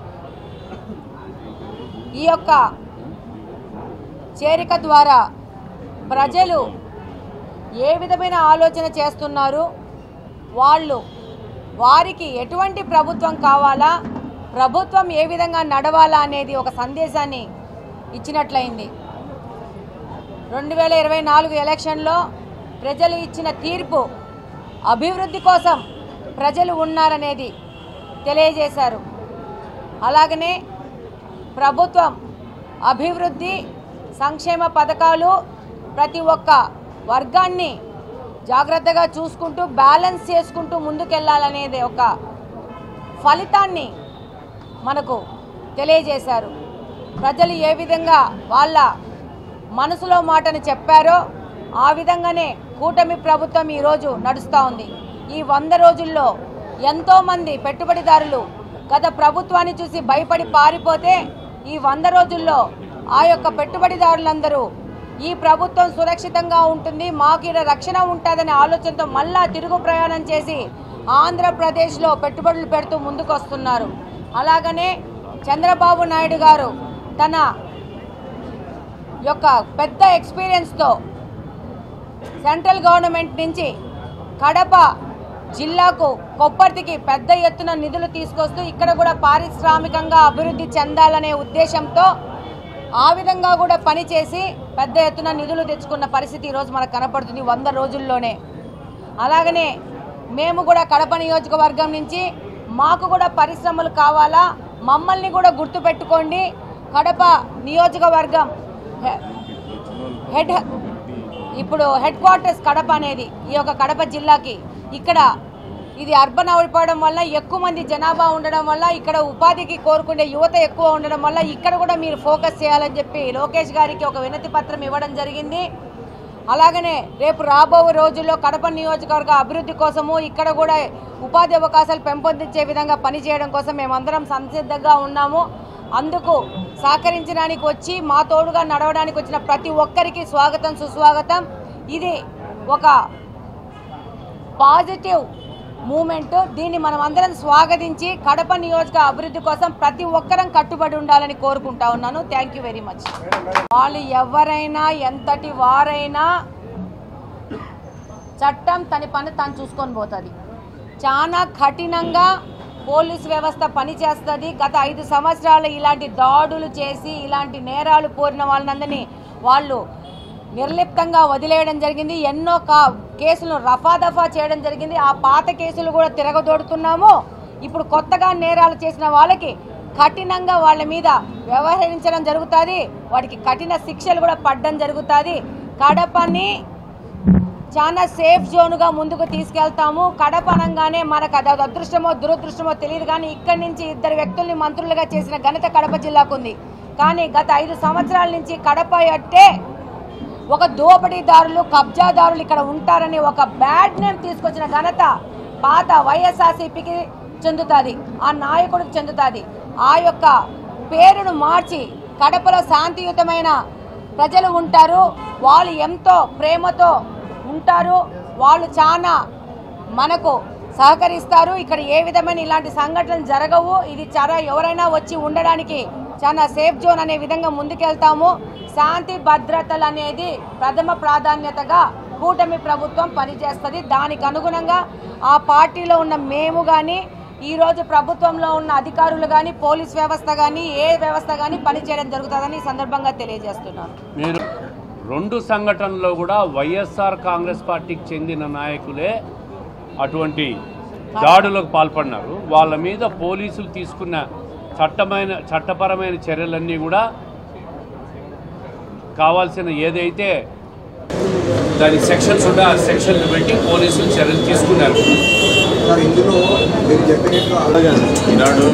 ఈ యొక్క చేరిక ద్వారా ప్రజలు ఏ విధమైన ఆలోచన చేస్తున్నారు వాళ్ళు వారికి ఎటువంటి ప్రభుత్వం కావాలా ప్రభుత్వం ఏ విధంగా నడవాలా అనేది ఒక సందేశాన్ని ఇచ్చినట్లయింది రెండు వేల ఇరవై నాలుగు ఎలక్షన్లో ప్రజలు ఇచ్చిన తీర్పు అభివృద్ధి కోసం ప్రజలు ఉన్నారనేది తెలియజేశారు అలాగనే ప్రభుత్వం అభివృద్ధి సంక్షేమ పథకాలు ప్రతి ఒక్క వర్గాన్ని జాగ్రత్తగా చూసుకుంటూ బ్యాలెన్స్ చేసుకుంటూ ముందుకెళ్లాలనేది ఒక ఫలితాన్ని మనకు తెలియజేశారు ప్రజలు ఏ విధంగా వాళ్ళ మనసులో మాటను చెప్పారో ఆ విధంగానే కూటమి ప్రభుత్వం ఈరోజు నడుస్తూ ఉంది ఈ వంద రోజుల్లో ఎంతోమంది పెట్టుబడిదారులు గత ప్రభుత్వాన్ని చూసి భయపడి పారిపోతే ఈ వంద రోజుల్లో ఆ యొక్క పెట్టుబడిదారులందరూ ఈ ప్రభుత్వం సురక్షితంగా ఉంటుంది మాకు ఈడ రక్షణ ఉంటుందనే ఆలోచనతో మళ్ళా తిరుగు ప్రయాణం చేసి ఆంధ్రప్రదేశ్లో పెట్టుబడులు పెడుతూ ముందుకు వస్తున్నారు అలాగనే చంద్రబాబు నాయుడు గారు తన యొక్క పెద్ద ఎక్స్పీరియన్స్తో సెంట్రల్ గవర్నమెంట్ నుంచి కడప జిల్లాకు కొప్పర్తికి పెద్ద ఎత్తున నిధులు తీసుకొస్తూ ఇక్కడ కూడా పారిశ్రామికంగా అభివృద్ధి చెందాలనే ఉద్దేశంతో ఆ విధంగా కూడా పనిచేసి పెద్ద ఎత్తున నిధులు తెచ్చుకున్న పరిస్థితి ఈరోజు మనకు కనపడుతుంది వంద రోజుల్లోనే అలాగనే మేము కూడా కడప నియోజకవర్గం నుంచి మాకు కూడా పరిశ్రమలు కావాలా మమ్మల్ని కూడా గుర్తుపెట్టుకోండి కడప నియోజకవర్గం హె- హెడ్ ఇప్పుడు హెడ్ క్వార్టర్స్ కడప అనేది ఈ యొక్క కడప జిల్లాకి ఇక్కడ ఇది అర్బన్ అయిపోవడం వల్ల ఎక్కువ మంది జనాభా ఉండడం వల్ల ఇక్కడ ఉపాధికి కోరుకునే యువత ఎక్కువ ఉండడం వల్ల ఇక్కడ కూడా మీరు ఫోకస్ చేయాలని చెప్పి లోకేష్ గారికి ఒక వినతి పత్రం ఇవ్వడం జరిగింది అలాగనే రేపు రాబో రోజుల్లో కడప నియోజకవర్గ అభివృద్ధి కోసము ఇక్కడ కూడా ఉపాధి అవకాశాలు పెంపొందించే విధంగా పనిచేయడం కోసం మేమందరం సంసిద్ధంగా ఉన్నాము అందుకు సహకరించడానికి వచ్చి మా తోడుగా నడవడానికి వచ్చిన ప్రతి ఒక్కరికి స్వాగతం సుస్వాగతం ఇది ఒక పాజిటివ్ మూమెంట్ దీన్ని మనం అందరం స్వాగతించి కడప నియోజక అభివృద్ధి కోసం ప్రతి ఒక్కరం కట్టుబడి ఉండాలని కోరుకుంటా ఉన్నాను థ్యాంక్ యూ వెరీ మచ్ వాళ్ళు ఎవరైనా ఎంతటి వారైనా చట్టం తన పని తను చూసుకొని పోతుంది చాలా కఠినంగా పోలీస్ వ్యవస్థ పనిచేస్తుంది గత ఐదు సంవత్సరాలు ఇలాంటి దాడులు చేసి ఇలాంటి నేరాలు కోరిన వాళ్ళందరినీ వాళ్ళు నిర్లిప్తంగా వదిలేయడం జరిగింది ఎన్నో కా కేసులను రఫాదఫా చేయడం జరిగింది ఆ పాత కేసులు కూడా తిరగదోడుతున్నాము ఇప్పుడు కొత్తగా నేరాలు చేసిన వాళ్ళకి కఠినంగా వాళ్ళ మీద వ్యవహరించడం జరుగుతుంది వాటికి కఠిన శిక్షలు కూడా పడడం జరుగుతుంది కడపని చాలా సేఫ్ జోన్గా ముందుకు తీసుకెళ్తాము కడప అనగానే మనకు అది అదృష్టమో దురదృష్టమో తెలియదు కానీ ఇక్కడి నుంచి ఇద్దరు వ్యక్తుల్ని మంత్రులుగా చేసిన ఘనత కడప జిల్లాకు ఉంది కానీ గత ఐదు సంవత్సరాల నుంచి కడప అట్టే ఒక దోపిడీదారులు కబ్జాదారులు ఇక్కడ ఉంటారని ఒక బ్యాడ్ నేమ్ తీసుకొచ్చిన ఘనత పాత వైఎస్ఆర్సీపీకి చెందుతుంది ఆ నాయకుడికి చెందుతుంది ఆ యొక్క పేరును మార్చి కడపలో శాంతియుతమైన ప్రజలు ఉంటారు వాళ్ళు ఎంతో ప్రేమతో ఉంటారు వాళ్ళు చాలా మనకు సహకరిస్తారు ఇక్కడ ఏ విధమైన ఇలాంటి సంఘటనలు జరగవు ఇది చాలా ఎవరైనా వచ్చి ఉండడానికి చాలా సేఫ్ జోన్ అనే విధంగా ముందుకెళ్తాము శాంతి భద్రతలు అనేది ప్రథమ ప్రాధాన్యతగా కూటమి ప్రభుత్వం పనిచేస్తుంది దానికి అనుగుణంగా ఆ పార్టీలో ఉన్న మేము కానీ ఈరోజు ప్రభుత్వంలో ఉన్న అధికారులు కానీ పోలీస్ వ్యవస్థ కానీ ఏ వ్యవస్థ కానీ పనిచేయడం జరుగుతుందని ఈ సందర్భంగా తెలియజేస్తున్నాను మీరు రెండు సంఘటనలో కూడా వైఎస్ఆర్ కాంగ్రెస్ పార్టీకి చెందిన నాయకులే అటువంటి దాడులకు పాల్పడినారు వాళ్ళ మీద పోలీసులు తీసుకున్న చట్టమైన చట్టపరమైన చర్యలన్నీ కూడా కావాల్సిన ఏదైతే దాని సెక్షన్స్ ఉంటే ఆ సెక్షన్ పెట్టి పోలీసులు చర్యలు తీసుకున్నారు సార్ ఇందులో మీరు చెప్పినట్టు ఈనాడు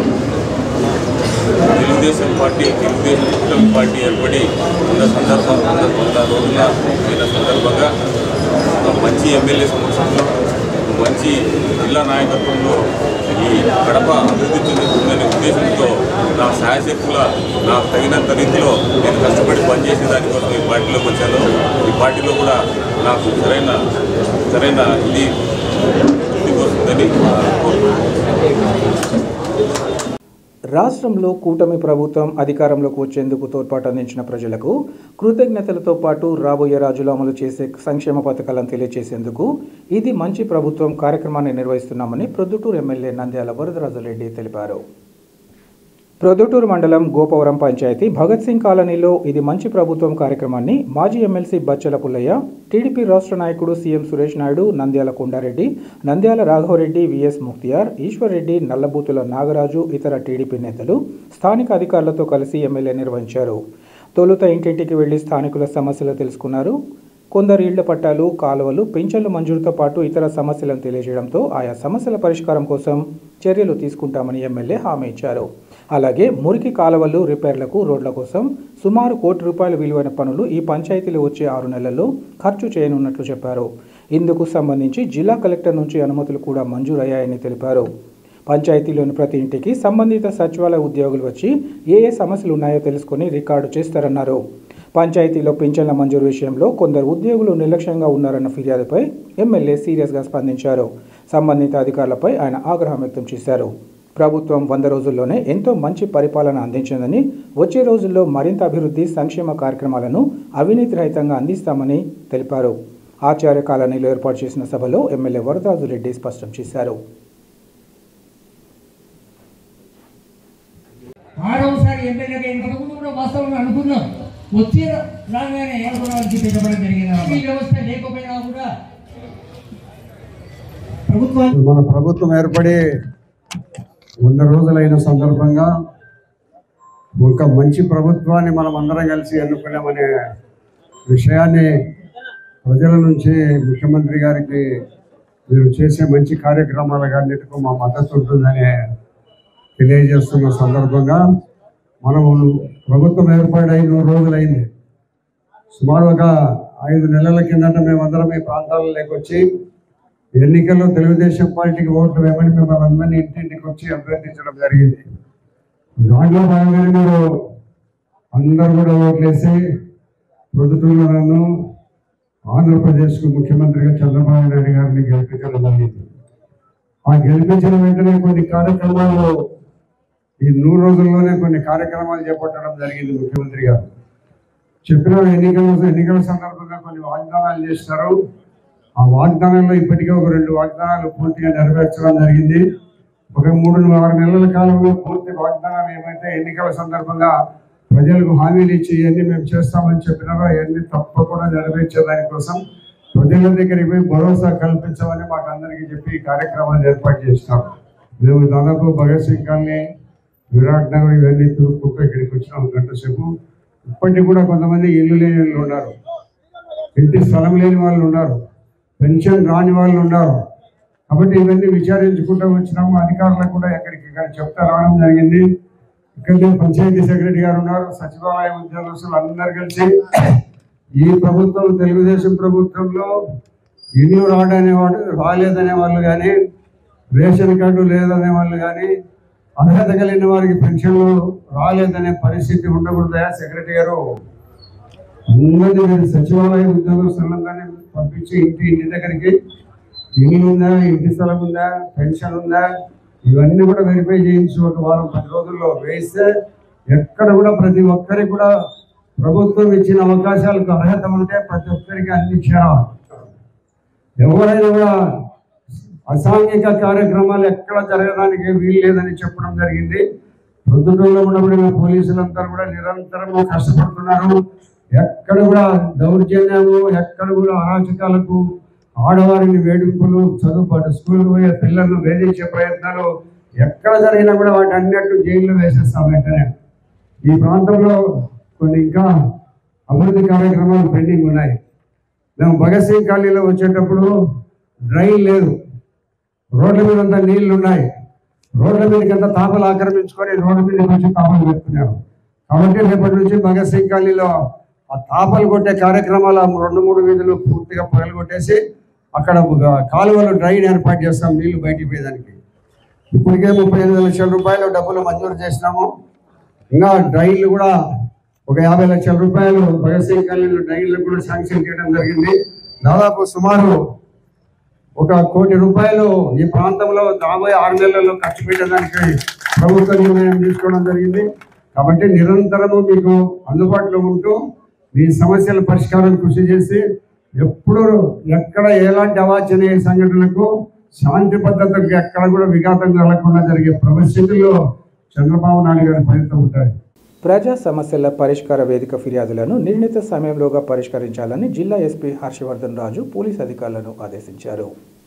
తెలుగుదేశం పార్టీ తెలుగుదేశం కూటమి పార్టీ ఏర్పడి ఉన్న సందర్భం వంద వంద రోజుల అయిన సందర్భంగా ఒక మంచి ఎమ్మెల్యే సమక్షంలో ఒక మంచి జిల్లా నాయకత్వంలో ఈ కడప అభివృద్ధి చెందుతుందనే ఉద్దేశంతో నా శాయశక్తుల నాకు తగినంత రీతిలో నేను కష్టపడి పనిచేసే దానికోసం ఈ పార్టీలోకి వచ్చాను ఈ పార్టీలో కూడా నాకు సరైన సరైన ఇది వృద్ధికి వస్తుందని కోరుకుంటున్నాను రాష్ట్రంలో కూటమి ప్రభుత్వం అధికారంలోకి వచ్చేందుకు తోడ్పాటు అందించిన ప్రజలకు కృతజ్ఞతలతో పాటు రాబోయే రాజులు అమలు చేసే సంక్షేమ పథకాలను తెలియజేసేందుకు ఇది మంచి ప్రభుత్వం కార్యక్రమాన్ని నిర్వహిస్తున్నామని ప్రొద్దుటూరు ఎమ్మెల్యే నంద్యాల వరదరాజురెడ్డి తెలిపారు ప్రొద్దుటూరు మండలం గోపవరం పంచాయతీ భగత్ సింగ్ కాలనీలో ఇది మంచి ప్రభుత్వం కార్యక్రమాన్ని మాజీ ఎమ్మెల్సీ బచ్చల పుల్లయ్య టీడీపీ రాష్ట్ర నాయకుడు సీఎం సురేష్ నాయుడు నంద్యాల కొండారెడ్డి నంద్యాల రాఘవరెడ్డి విఎస్ ముఖ్తియార్ ఈశ్వర్ రెడ్డి నల్లబూతుల నాగరాజు ఇతర టీడీపీ నేతలు స్థానిక అధికారులతో కలిసి ఎమ్మెల్యే నిర్వహించారు తొలుత ఇంటింటికి వెళ్లి స్థానికుల సమస్యలు తెలుసుకున్నారు కొందరు ఇళ్ల పట్టాలు కాలువలు పింఛన్లు మంజూరుతో పాటు ఇతర సమస్యలను తెలియజేయడంతో ఆయా సమస్యల పరిష్కారం కోసం చర్యలు తీసుకుంటామని ఎమ్మెల్యే హామీ ఇచ్చారు అలాగే మురికి కాలువలు రిపేర్లకు రోడ్ల కోసం సుమారు కోటి రూపాయల విలువైన పనులు ఈ పంచాయతీలో వచ్చే ఆరు నెలల్లో ఖర్చు చేయనున్నట్లు చెప్పారు ఇందుకు సంబంధించి జిల్లా కలెక్టర్ నుంచి అనుమతులు కూడా మంజూరయ్యాయని తెలిపారు పంచాయతీలోని ప్రతి ఇంటికి సంబంధిత సచివాలయ ఉద్యోగులు వచ్చి ఏ ఏ సమస్యలు ఉన్నాయో తెలుసుకొని రికార్డు చేస్తారన్నారు పంచాయతీలో పింఛన్ల మంజూరు విషయంలో కొందరు ఉద్యోగులు నిర్లక్ష్యంగా ఉన్నారన్న ఫిర్యాదుపై ఎమ్మెల్యే సీరియస్గా స్పందించారు సంబంధిత అధికారులపై ఆయన ఆగ్రహం వ్యక్తం చేశారు ప్రభుత్వం వంద రోజుల్లోనే ఎంతో మంచి పరిపాలన అందించిందని వచ్చే రోజుల్లో మరింత అభివృద్ధి సంక్షేమ కార్యక్రమాలను అవినీతి రహితంగా అందిస్తామని తెలిపారు ఆచార్య కాలనీలో ఏర్పాటు చేసిన సభలో ఎమ్మెల్యే వరదరాజు రెడ్డి స్పష్టం చేశారు ఆరవసారి ఎమ్మెల్యేగా ఇంతకుముందు కూడా వాస్తవంగా అనుకున్నాం వచ్చే రాగానే ఏర్పడాలని పెట్టబడి జరిగింది ఈ వ్యవస్థ లేకపోయినా కూడా ప్రభుత్వాన్ని మన ప్రభుత్వం ఏర్పడి వంద రోజులైన సందర్భంగా ఒక మంచి ప్రభుత్వాన్ని మనం అందరం కలిసి ఎన్నుకున్నామనే విషయాన్ని ప్రజల నుంచి ముఖ్యమంత్రి గారికి మీరు చేసే మంచి కార్యక్రమాలన్నిటికీ మా మద్దతు ఉంటుందని తెలియజేస్తున్న సందర్భంగా మనము ప్రభుత్వం ఏర్పడి ఐదు రోజులైంది సుమారు ఒక ఐదు నెలల కిందట మేమందరం ఈ ప్రాంతాలలోకి వచ్చి ఎన్నికల్లో తెలుగుదేశం పార్టీకి ఓట్లు వేయమని మిమ్మల్ని అందరినీ ఇంటింటికి వచ్చి అభ్యర్థించడం జరిగింది దాంట్లో భాగంగానే మీరు అందరూ కూడా ఓట్లేసి ప్రొద్దుటూరులో నన్ను ఆంధ్రప్రదేశ్కు ముఖ్యమంత్రిగా చంద్రబాబు నాయుడు గారిని గెలిపించడం జరిగింది ఆ గెలిపించిన వెంటనే కొన్ని కార్యక్రమాలు ఈ నూరు రోజుల్లోనే కొన్ని కార్యక్రమాలు చేపట్టడం జరిగింది ముఖ్యమంత్రి గారు చెప్పిన ఎన్నికల ఎన్నికల సందర్భంగా కొన్ని వాగ్దానాలు చేస్తారు ఆ వాగ్దానాల్లో ఇప్పటికే ఒక రెండు వాగ్దానాలు పూర్తిగా నెరవేర్చడం జరిగింది ఒక మూడు ఆరు నెలల కాలంలో పూర్తి వాగ్దానాలు ఏమైతే ఎన్నికల సందర్భంగా ప్రజలకు హామీలు ఇచ్చి ఇవన్నీ మేము చేస్తామని చెప్పినారో అవన్నీ తప్పకుండా నెరవేర్చే దానికోసం ప్రజల దగ్గరికి పోయి భరోసా కల్పించమని మాకు అందరికీ చెప్పి ఈ కార్యక్రమాన్ని ఏర్పాటు చేసినాం మేము దాదాపు భగత్ సింగ్ కాలనీ విరాట్ నగర్ ఇవన్నీ తిరుగుకుంటూ ఇక్కడికి వచ్చినాం గంట సేపు ఇప్పటికి కూడా కొంతమంది ఇల్లు లేని వాళ్ళు ఉన్నారు ఇంటి స్థలం లేని వాళ్ళు ఉన్నారు పెన్షన్ రాని వాళ్ళు ఉన్నారు కాబట్టి ఇవన్నీ విచారించుకుంటూ వచ్చినాము అధికారులకు కూడా ఎక్కడికి ఇక్కడ చెప్తా రావడం జరిగింది ఇక్కడ పంచాయతీ సెక్రటరీ గారు ఉన్నారు సచివాలయ ఉద్యోగస్తులు అందరు కలిసి ఈ ప్రభుత్వం తెలుగుదేశం ప్రభుత్వంలో ఇల్లు రాడనే వాడు రాలేదనే వాళ్ళు కానీ రేషన్ కార్డు లేదనే వాళ్ళు కానీ అర్హత కలిగిన వారికి పెన్షన్లు రాలేదనే పరిస్థితి ఉండకూడదా సెక్రటరీ గారు అందరినీ మీరు సచివాలయ ఉద్యోగస్తులందరినీ పంపించి ఇంటి ఇంటి దగ్గరికి ఇల్లు ఉందా ఇంటి స్థలం ఉందా పెన్షన్ ఉందా ఇవన్నీ కూడా వెరిఫై చేయించి ఒక వారం పది రోజుల్లో వేస్తే ఎక్కడ కూడా ప్రతి ఒక్కరికి కూడా ప్రభుత్వం ఇచ్చిన అవకాశాలకు అర్హత ఉంటే ప్రతి ఒక్కరికి అందించారు ఎవరైనా కూడా అసాంఘిక కార్యక్రమాలు ఎక్కడ జరగడానికి వీలు లేదని చెప్పడం జరిగింది ప్రొద్దుటూరులో ఉండబడిన పోలీసులంతా కూడా నిరంతరం కష్టపడుతున్నారు ఎక్కడ కూడా దౌర్జన్యము ఎక్కడ కూడా అరాచకాలకు ఆడవారిని వేడుకలు చదువు పాటు స్కూల్కి పోయే పిల్లలను వేధించే ప్రయత్నాలు ఎక్కడ జరిగినా కూడా వాటి అన్నట్టు జైల్లో వేసేస్తాం వెంటనే ఈ ప్రాంతంలో కొన్ని ఇంకా అభివృద్ధి కార్యక్రమాలు పెండింగ్ ఉన్నాయి మేము భగత్ సింగ్ కాలనీలో వచ్చేటప్పుడు డ్రైన్ లేదు రోడ్ల మీద అంతా నీళ్లు ఉన్నాయి రోడ్ల మీదకంతా తాపలు ఆక్రమించుకొని రోడ్డు మీద వచ్చి తాపలు పెట్టుకున్నారు కాబట్టి రేపటి నుంచి భగత్ సింగ్ కాలనీలో ఆ తాపలు కొట్టే కార్యక్రమాలు ఆ రెండు మూడు వీధులు పూర్తిగా పగలు కొట్టేసి అక్కడ ఒక కాలువలో డ్రైన్ ఏర్పాటు చేస్తాం నీళ్లు బయటికి పోయేదానికి ఇప్పటికే ముప్పై ఎనిమిది లక్షల రూపాయలు డబ్బులు మంజూరు చేసినాము ఇంకా డ్రైన్లు కూడా ఒక యాభై లక్షల రూపాయలు భగత్ సింగ్ కాలనీలో డ్రైన్లు కూడా శాంక్షన్ చేయడం జరిగింది దాదాపు సుమారు ఒక కోటి రూపాయలు ఈ ప్రాంతంలో రాబోయే ఆరు నెలల్లో ఖర్చు పెట్టడానికి ప్రభుత్వ నిర్ణయం తీసుకోవడం జరిగింది కాబట్టి నిరంతరము మీకు అందుబాటులో ఉంటూ మీ సమస్యల పరిష్కారం కృషి చేసి ఎప్పుడు ఎక్కడ ఎలాంటి అవాంఛనీయ సంఘటనలకు శాంతి భద్రతకు ఎక్కడ కూడా విఘాతం కలగకుండా జరిగే పరిస్థితుల్లో చంద్రబాబు నాయుడు గారి ఫలితం ఉంటాయి ప్రజా సమస్యల పరిష్కార వేదిక ఫిర్యాదులను నిర్ణీత సమయంలోగా పరిష్కరించాలని జిల్లా ఎస్పీ హర్షవర్ధన్ రాజు పోలీస్ అధికారులను ఆదేశించారు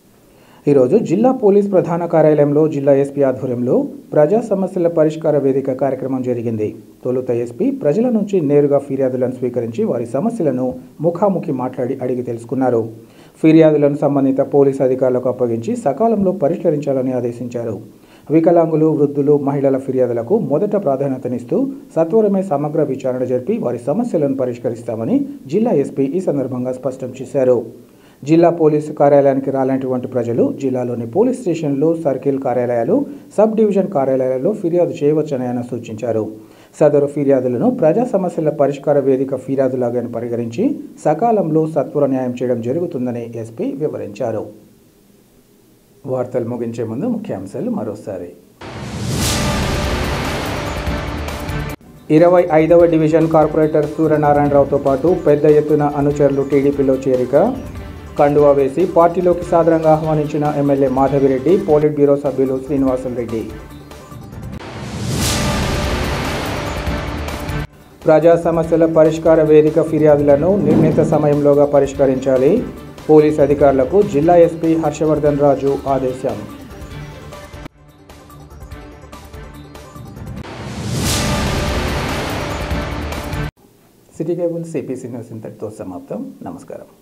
ఈరోజు జిల్లా పోలీస్ ప్రధాన కార్యాలయంలో జిల్లా ఎస్పీ ఆధ్వర్యంలో ప్రజా సమస్యల పరిష్కార వేదిక కార్యక్రమం జరిగింది తొలుత ఎస్పీ ప్రజల నుంచి నేరుగా ఫిర్యాదులను స్వీకరించి వారి సమస్యలను ముఖాముఖి మాట్లాడి అడిగి తెలుసుకున్నారు ఫిర్యాదులను సంబంధిత పోలీస్ అధికారులకు అప్పగించి సకాలంలో పరిష్కరించాలని ఆదేశించారు వికలాంగులు వృద్ధులు మహిళల ఫిర్యాదులకు మొదట ప్రాధాన్యతనిస్తూ సత్వరమే సమగ్ర విచారణ జరిపి వారి సమస్యలను పరిష్కరిస్తామని జిల్లా ఎస్పీ ఈ సందర్భంగా స్పష్టం చేశారు జిల్లా పోలీసు కార్యాలయానికి రాలేనటువంటి ప్రజలు జిల్లాలోని పోలీస్ స్టేషన్లు సర్కిల్ కార్యాలయాలు సబ్ డివిజన్ కార్యాలయాలలో ఫిర్యాదు చేయవచ్చని ఆయన సూచించారు సదరు ఫిర్యాదులను ప్రజా సమస్యల పరిష్కార వేదిక ఫిర్యాదులాగా పరిగణించి సకాలంలో సత్వర న్యాయం చేయడం జరుగుతుందని ఎస్పీ వివరించారు వార్తలు ముగించే ముందు ముఖ్యాంశాలు మరోసారి ఇరవై ఐదవ డివిజన్ కార్పొరేటర్ సూర్యనారాయణరావుతో పాటు పెద్ద ఎత్తున అనుచరులు టీడీపీలో చేరిక కండువా వేసి పార్టీలోకి సాదరంగా ఆహ్వానించిన ఎమ్మెల్యే మాధవిరెడ్డి పోలిట్ బ్యూరో సభ్యులు శ్రీనివాసులు రెడ్డి ప్రజా సమస్యల పరిష్కార వేదిక ఫిర్యాదులను నిర్ణీత సమయంలోగా పరిష్కరించాలి పోలీస్ అధికారులకు జిల్లా ఎస్పీ హర్షవర్ధన్ రాజు ఆదేశం సిటీ కేబుల్ సిపిసి న్యూస్ ఇంతటితో సమాప్తం నమస్కారం